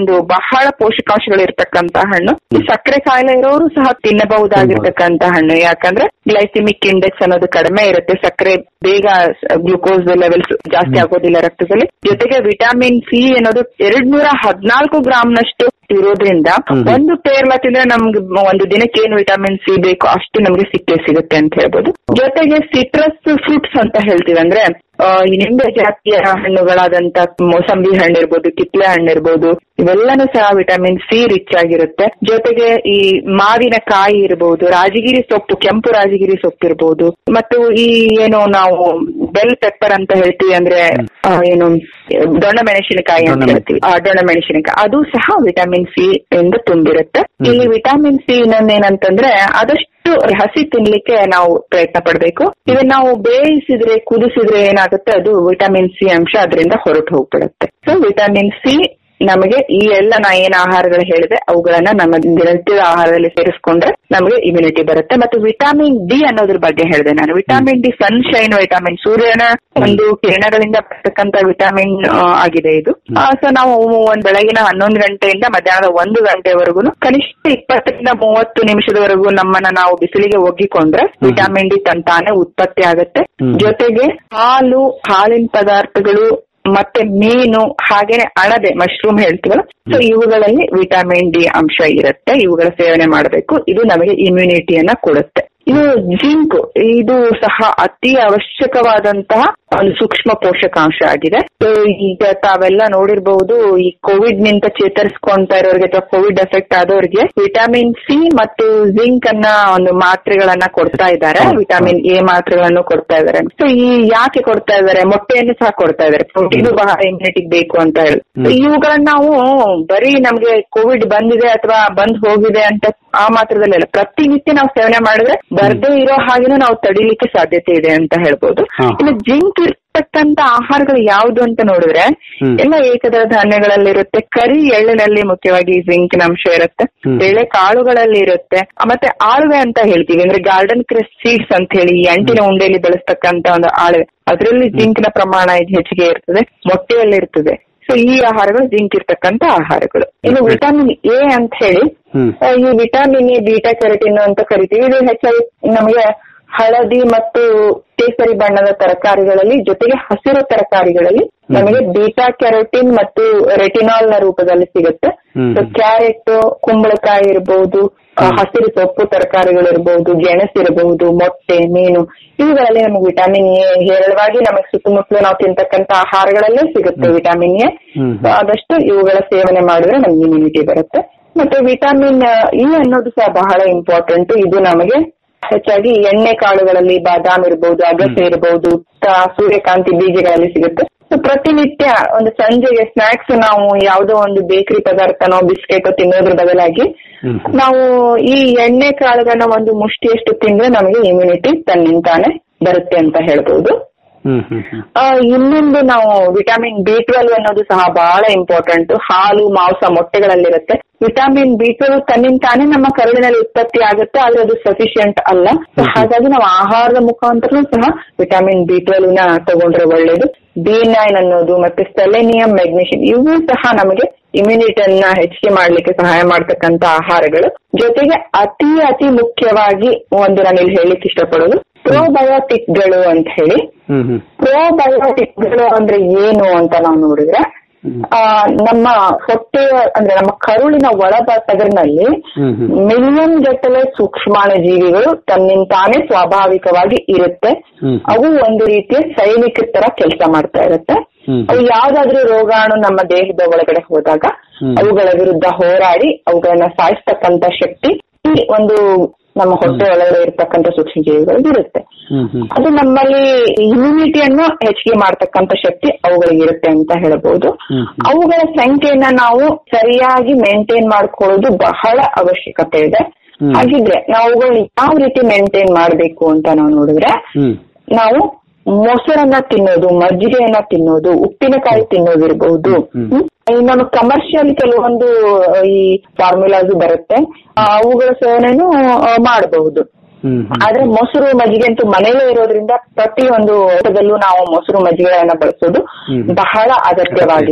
ಒಂದು ಬಹಳ ಪೋಷಕಾಂಶಗಳು ಇರ್ತಕ್ಕಂತ ಹಣ್ಣು ಈ ಸಕ್ಕರೆ ಕಾಯಿಲೆ ಇರೋರು ಸಹ ತಿನ್ನಬಹುದಾಗಿರ್ತಕ್ಕಂತ ಹಣ್ಣು ಯಾಕಂದ್ರೆ ಗ್ಲೈಸಿಮಿಕ್ ಇಂಡೆಕ್ಸ್ ಅನ್ನೋದು ಕಡಿಮೆ ಇರುತ್ತೆ ಸಕ್ಕರೆ ಬೇಗ ಗ್ಲುಕೋಸ್ ಲೆವೆಲ್ಸ್ ಜಾಸ್ತಿ ಆಗೋದಿಲ್ಲ ರಕ್ತದಲ್ಲಿ ಜೊತೆಗೆ ವಿಟಮಿನ್ ಸಿ ಅನ್ನೋದು ಎರಡ್ ನೂರ ಹದಿನಾಲ್ಕು ಗ್ರಾಮ್ನಷ್ಟು ಇರೋದ್ರಿಂದ ಒಂದು ಪೇರ್ಲ ತಿಂದ್ರೆ ನಮ್ಗೆ ಒಂದು ದಿನಕ್ಕೆ ಏನು ವಿಟಮಿನ್ ಸಿ ಬೇಕು ಅಷ್ಟು ನಮ್ಗೆ ಸಿಕ್ಕೇ ಸಿಗುತ್ತೆ ಅಂತ ಹೇಳ್ಬೋದು ಜೊತೆಗೆ ಸಿಟ್ರಸ್ ಫ್ರೂಟ್ಸ್ ಅಂತ ಹೇಳ್ತೀವಿ ಅಂದ್ರೆ ಆ, ಈ ನಿಂಬೆ ಜಾತಿಯ ಹಣ್ಣುಗಳಾದಂತ ಮೋಸಂಬಿ ಹಣ್ಣು ಇರ್ಬೋದು ಕಿತ್ಲೆ ಹಣ್ಣು ಇರ್ಬೋದು ಇವೆಲ್ಲನೂ ಸಹ ವಿಟಮಿನ್ ಸಿ ರಿಚ್ ಆಗಿರುತ್ತೆ ಜೊತೆಗೆ ಈ ಮಾವಿನ ಕಾಯಿ ಇರಬಹುದು ರಾಜಗಿರಿ ಸೊಪ್ಪು ಕೆಂಪು ರಾಜಗಿರಿ ಸೊಪ್ಪು ಇರಬಹುದು ಮತ್ತು ಈ ಏನು ನಾವು ಬೆಲ್ ಪೆಪ್ಪರ್ ಅಂತ ಹೇಳ್ತೀವಿ ಅಂದ್ರೆ ಆ, ಏನು ದೊಣ್ಣ ಮೆಣಸಿನಕಾಯಿ ಅಂತ ಹೇಳ್ತೀವಿ ಆ, ದೊಣ್ಣ ಮೆಣಸಿನಕಾಯಿ ಅದು ಸಹ ವಿಟಮಿನ್ ಸಿ ಇಂದ ತುಂಬಿರುತ್ತೆ ಇಲ್ಲಿ ವಿಟಮಿನ್ ಸಿ ಇನ್ನೊಂದೇನಂತಂದ್ರೆ ಆದಷ್ಟು ಹಸಿ ತಿನ್ಲಿಕ್ಕೆ ನಾವು ಪ್ರಯತ್ನ ಪಡ್ಬೇಕು ಇದನ್ನ ನಾವು ಬೇಯಿಸಿದ್ರೆ ಕುದಿಸಿದ್ರೆ ಏನಾಗುತ್ತೆ ಅದು ವಿಟಮಿನ್ ಸಿ ಅಂಶ ಅದರಿಂದ ಹೊರಟು ಹೋಗ್ಬಿಡುತ್ತೆ ಸೊ ವಿಟಮಿನ್ ಸಿ ನಮಗೆ ಈ ಎಲ್ಲ ನಾ ಏನ್ ಆಹಾರಗಳು ಹೇಳಿದೆ ಅವುಗಳನ್ನ ನಮ್ಮ ದಿನನಿತ್ಯದ ಆಹಾರದಲ್ಲಿ ಸೇರಿಸ್ಕೊಂಡ್ರೆ ನಮಗೆ ಇಮ್ಯುನಿಟಿ ಬರುತ್ತೆ ಮತ್ತು ವಿಟಮಿನ್ ಡಿ ಅನ್ನೋದ್ರ ಬಗ್ಗೆ ಹೇಳಿದೆ ನಾನು ವಿಟಮಿನ್ ಡಿ ಸನ್ಶೈನ್ ವಿಟಮಿನ್ ಸೂರ್ಯನ ಒಂದು ಕಿರಣಗಳಿಂದ ಬರ್ತಕ್ಕಂತ ವಿಟಮಿನ್ ಆಗಿದೆ ಇದು ಸೊ ನಾವು ಒಂದ್ ಬೆಳಗಿನ ಹನ್ನೊಂದು ಗಂಟೆಯಿಂದ ಮಧ್ಯಾಹ್ನದ ಒಂದು ಗಂಟೆವರೆಗೂ ಕನಿಷ್ಠ ಇಪ್ಪತ್ತರಿಂದ ಮೂವತ್ತು ನಿಮಿಷದವರೆಗೂ ನಮ್ಮನ್ನ ನಾವು ಬಿಸಿಲಿಗೆ ಒಗ್ಗಿಕೊಂಡ್ರೆ ವಿಟಮಿನ್ ಡಿ ತಂತಾನೆ ಉತ್ಪತ್ತಿ ಆಗುತ್ತೆ ಜೊತೆಗೆ ಹಾಲು ಹಾಲಿನ ಪದಾರ್ಥಗಳು ಮತ್ತೆ ಮೀನು ಹಾಗೇನೆ ಅಣಬೆ ಮಶ್ರೂಮ್ ಹೇಳ್ತೀವಲ್ಲ ಸೊ ಇವುಗಳಲ್ಲಿ ವಿಟಮಿನ್ ಡಿ ಅಂಶ ಇರುತ್ತೆ ಇವುಗಳ ಸೇವನೆ ಮಾಡಬೇಕು ಇದು ನಮಗೆ ಇಮ್ಯುನಿಟಿಯನ್ನ ಕೊಡುತ್ತೆ ಇದು ಜಿಂಕ್ ಇದು ಸಹ ಅತಿ ಅವಶ್ಯಕವಾದಂತಹ ಒಂದು ಸೂಕ್ಷ್ಮ ಪೋಷಕಾಂಶ ಆಗಿದೆ So, ಈಗ ತಾವೆಲ್ಲ ನೋಡಿರ್ಬಹುದು ಈ ಕೋವಿಡ್ ನಿಂದ ಚೇತರಿಸ್ಕೊಂತ ಇರೋರಿಗೆ ಅಥವಾ ಕೋವಿಡ್ ಎಫೆಕ್ಟ್ ಆದವರಿಗೆ ವಿಟಮಿನ್ ಸಿ ಮತ್ತು ಜಿಂಕ್ ಅನ್ನ ಒಂದು ಮಾತ್ರೆಗಳನ್ನ ಕೊಡ್ತಾ ಇದ್ದಾರೆ ವಿಟಮಿನ್ ಎ ಮಾತ್ರೆಗಳನ್ನು ಕೊಡ್ತಾ ಇದ್ದಾರೆ ಸೊ ಈ ಯಾಕೆ ಕೊಡ್ತಾ ಇದ್ದಾರೆ ಮೊಟ್ಟೆಯನ್ನು ಸಹ ಕೊಡ್ತಾ ಇದ್ದಾರೆ ಪ್ರೋಟೀನ್ ಬಹಳ ಇಮ್ಯುನಿಟಿಗೆ ಬೇಕು ಅಂತ ಹೇಳಿ So, ಇವುಗಳನ್ನ ನಾವು ಬರೀ ನಮ್ಗೆ ಕೋವಿಡ್ ಬಂದಿದೆ ಅಥವಾ ಬಂದ್ ಹೋಗಿದೆ ಅಂತ ಆ ಮಾತ್ರದಲ್ಲ ಪ್ರತಿನಿತ್ಯ ನಾವು ಸೇವನೆ ಮಾಡಿದ್ರೆ ಬರ್ದೇ ಇರೋ ಹಾಗೇನೂ ನಾವು ತಡಿಲಿಕ್ಕೆ ಸಾಧ್ಯತೆ ಇದೆ ಅಂತ ಹೇಳ್ಬೋದು ಇನ್ನು ಜಿಂಕ್ ಇರ್ತಕ್ಕಂತ ಆಹಾರಗಳು ಯಾವ್ದು ಅಂತ ನೋಡಿದ್ರೆ ಎಲ್ಲ ಏಕದಳ ಧಾನ್ಯಗಳಲ್ಲಿರುತ್ತೆ ಕರಿ ಎಳ್ಳಿನಲ್ಲಿ ಮುಖ್ಯವಾಗಿ ಜಿಂಕ್ ಅಂಶ ಇರುತ್ತೆ ಬೇಳೆ ಕಾಳುಗಳಲ್ಲಿ ಇರುತ್ತೆ ಮತ್ತೆ ಆಳುವೆ ಅಂತ ಹೇಳ್ತೀವಿ ಅಂದ್ರೆ ಗಾರ್ಡನ್ ಕ್ರೆಸ್ ಸೀಡ್ಸ್ ಅಂತ ಹೇಳಿ ಈ ಅಂಟಿನ ಉಂಡೆಯಲ್ಲಿ ಬೆಳೆಸ್ತಕ್ಕಂತ ಒಂದು ಆಳುವೆ ಅದರಲ್ಲಿ ಜಿಂಕ್ ನ ಪ್ರಮಾಣ ಇದು ಹೆಚ್ಚಿಗೆ ಇರ್ತದೆ ಮೊಟ್ಟೆಯಲ್ಲಿ ಇರ್ತದೆ ಸೊ ಈ ಆಹಾರಗಳು ಜಿಂಕ್ ಇರ್ತಕ್ಕಂತ ಆಹಾರಗಳು ಇನ್ನು ವಿಟಮಿನ್ ಎ ಅಂತ ಹೇಳಿ ಆ, ಈ ವಿಟಮಿನ್ ಎ ಬೀಟಾ ಕೆರಟಿನ್ ಅಂತ ಕರಿತೀವಿ ಇದು ಹೆಚ್ಚಾಗಿ ನಮಗೆ ಹಳದಿ ಮತ್ತು ಕೇಸರಿ ಬಣ್ಣದ ತರಕಾರಿಗಳಲ್ಲಿ ಜೊತೆಗೆ ಹಸಿರು ತರಕಾರಿಗಳಲ್ಲಿ ನಮಗೆ ಬೀಟಾ ಕ್ಯಾರೋಟಿನ್ ಮತ್ತು ರೆಟಿನಾಲ್ ನ ರೂಪದಲ್ಲಿ ಸಿಗುತ್ತೆ ಸೊ ಕ್ಯಾರೆಟ್ ಕುಂಬಳಕಾಯಿ ಇರಬಹುದು ಹಸಿರು ಸೊಪ್ಪು ತರಕಾರಿಗಳಿರ್ಬಹುದು ಗೆಣಸು ಇರಬಹುದು ಮೊಟ್ಟೆ ಮೀನು ಇವುಗಳಲ್ಲಿ ನಮಗೆ ವಿಟಮಿನ್ ಎ ಹೇರಳವಾಗಿ ನಮಗೆ ಸುತ್ತಮುತ್ತಲು ನಾವು ತಿಂತಕ್ಕಂತ ಆಹಾರಗಳಲ್ಲೇ ಸಿಗುತ್ತೆ ವಿಟಮಿನ್ ಎ So, ಆದಷ್ಟು ಇವುಗಳ ಸೇವನೆ ಮಾಡಿದ್ರೆ ನಮ್ಗೆ ಇಮ್ಯುನಿಟಿ ಬರುತ್ತೆ ಮತ್ತೆ ವಿಟಮಿನ್ ಇ ಅನ್ನೋದು ಸಹ ಬಹಳ ಇಂಪಾರ್ಟೆಂಟ್ ಇದು ನಮಗೆ ಹೆಚ್ಚಾಗಿ ಎಣ್ಣೆ ಕಾಳುಗಳಲ್ಲಿ ಬಾದಾಮ್ ಇರಬಹುದು ಅಗಸೆ ಇರಬಹುದು ಸೂರ್ಯಕಾಂತಿ ಬೀಜಗಳಲ್ಲಿ ಸಿಗುತ್ತೆ So, ಪ್ರತಿನಿತ್ಯ ಒಂದು ಸಂಜೆಗೆ ಸ್ನಾಕ್ಸ್ ನಾವು ಯಾವುದೋ ಒಂದು ಬೇಕರಿ ಪದಾರ್ಥನೋ ಬಿಸ್ಕೆಟ್ ತಿನ್ನೋದ್ರ ಬದಲಾಗಿ ನಾವು ಈ ಎಣ್ಣೆ ಕಾಳುಗಳನ್ನ ಒಂದು ಮುಷ್ಟಿಯಷ್ಟು ತಿಂದ್ರೆ ನಮಗೆ ಇಮ್ಯುನಿಟಿ ತನ್ನಿಂತಾನೆ ಬರುತ್ತೆ ಅಂತ ಹೇಳ್ಬೋದು ಆ, ಇನ್ನೊಂದು ನಾವು ವಿಟಮಿನ್ ಬಿ ಟ್ವೆಲ್ವ್ ಅನ್ನೋದು ಸಹ ಬಹಳ ಇಂಪಾರ್ಟೆಂಟ್ ಹಾಲು ಮಾಂಸ ಮೊಟ್ಟೆಗಳಲ್ಲಿರುತ್ತೆ ವಿಟಮಿನ್ ಬಿ ಟ್ವೆಲ್ವ್ ತನ್ನಿಂತಾನೆ ನಮ್ಮ ಕರುಳಿನಲ್ಲಿ ಉತ್ಪತ್ತಿ ಆಗುತ್ತೆ ಆದ್ರೆ ಅದು ಸಫಿಶಿಯಂಟ್ ಅಲ್ಲ So, ಹಾಗಾಗಿ ನಾವು ಆಹಾರದ ಮುಖಾಂತರನೂ ಸಹ ವಿಟಮಿನ್ ಬಿ ಟ್ವೆಲ್ವ್ ನ ತಗೊಂಡ್ರೆ ಒಳ್ಳೇದು ಬಿ ನೈನ್ ಅನ್ನೋದು ಮತ್ತೆ ಸೆಲೆನಿಯಂ ಮೆಗ್ನೀಷಿಯಂ ಇವು ಸಹ ನಮಗೆ ಇಮ್ಯುನಿಟಿಯನ್ನ ಹೆಚ್ಚಿಗೆ ಮಾಡ್ಲಿಕ್ಕೆ ಸಹಾಯ ಮಾಡ್ತಕ್ಕಂತ ಆಹಾರಗಳು ಜೊತೆಗೆ ಅತಿ ಅತಿ ಮುಖ್ಯವಾಗಿ ಒಂದು ನಾನು ಇಲ್ಲಿ ಹೇಳಲಿಕ್ಕೆ ಇಷ್ಟಪಡೋದು ಪ್ರೋಬಯೋಟಿಕ್ಗಳು ಅಂತ ಹೇಳಿ ಪ್ರೋಬಯೋಟಿಕ್ಗಳು ಅಂದ್ರೆ ಏನು ಅಂತ ನಾವು ನೋಡಿದ್ರೆ ಆ, ನಮ್ಮ ಹೊಟ್ಟೆ ಅಂದ್ರೆ ನಮ್ಮ ಕರುಳಿನ ಒಳ ತಗರಿನಲ್ಲಿ ಮಿಲಿಯನ್ ಗಟ್ಟಲೆ ಸೂಕ್ಷ್ಮಾಣು ಜೀವಿಗಳು ತನ್ನಿಂತಾನೇ ಸ್ವಾಭಾವಿಕವಾಗಿ ಇರುತ್ತೆ ಅವು ಒಂದು ರೀತಿಯ ಸೈನಿಕ ತರ ಕೆಲಸ ಮಾಡ್ತಾ ಇರುತ್ತೆ ಅವು ಯಾವ್ದಾದ್ರೂ ರೋಗಾಣು ನಮ್ಮ ದೇಹದ ಒಳಗಡೆ ಹೋದಾಗ ಅವುಗಳ ವಿರುದ್ಧ ಹೋರಾಡಿ ಅವುಗಳನ್ನ ಸಾಯಿಸ್ತಕ್ಕಂತ ಶಕ್ತಿ ಈ ಒಂದು ನಮ್ಮ ಹೊಟ್ಟೆ ಒಳಗಡೆ ಇರ್ತಕ್ಕಂಥ ಸೂಕ್ಷ್ಮ ಜೀವಿಗಳಿಗೆ ಇರುತ್ತೆ ಅದು ನಮ್ಮಲ್ಲಿ ಇಮ್ಯುನಿಟಿಯನ್ನು ಹೆಚ್ಚಿಗೆ ಮಾಡ್ತಕ್ಕಂಥ ಶಕ್ತಿ ಅವುಗಳಿಗೆ ಇರುತ್ತೆ ಅಂತ ಹೇಳಬಹುದು ಅವುಗಳ ಸಂಖ್ಯೆಯನ್ನ ನಾವು ಸರಿಯಾಗಿ ಮೇಂಟೈನ್ ಮಾಡ್ಕೊಳ್ಳೋದು ಬಹಳ ಅವಶ್ಯಕತೆ ಇದೆ ಹಾಗಿದ್ರೆ ನಾವು ಅವುಗಳನ್ನ ಯಾವ ರೀತಿ ಮೇಂಟೈನ್ ಮಾಡ್ಬೇಕು ಅಂತ ನಾವು ನೋಡಿದ್ರೆ ನಾವು ಮೊಸರನ್ನ ತಿನ್ನೋದು ಮಜ್ಜಿಗೆಯನ್ನ ತಿನ್ನೋದು ಉಪ್ಪಿನಕಾಯಿ ತಿನ್ನೋದಿರ್ಬಹುದು ಹ್ಮ್. ಈ ನಮ್ಮ ಕಮರ್ಷಿಯಲ್ ಕೆಲವೊಂದು ಆ, ಈ ಫಾರ್ಮುಲಾಸ್ ಬರುತ್ತೆ ಆ, ಅವುಗಳ ಸೇವನೆನೂ ಆ, ಮಾಡಬಹುದು ಆದ್ರೆ ಮೊಸರು ಮಜ್ಜಿಗೆ ಅಂತೂ ಮನೇಲೇ ಇರೋದ್ರಿಂದ ಪ್ರತಿಯೊಂದು ಊಟದಲ್ಲೂ ನಾವು ಮೊಸರು ಮಜ್ಜಿಗೆಗಳನ್ನ ಬಳಸೋದು ಬಹಳ ಅಗತ್ಯವಾಗಿದೆ ಸೊ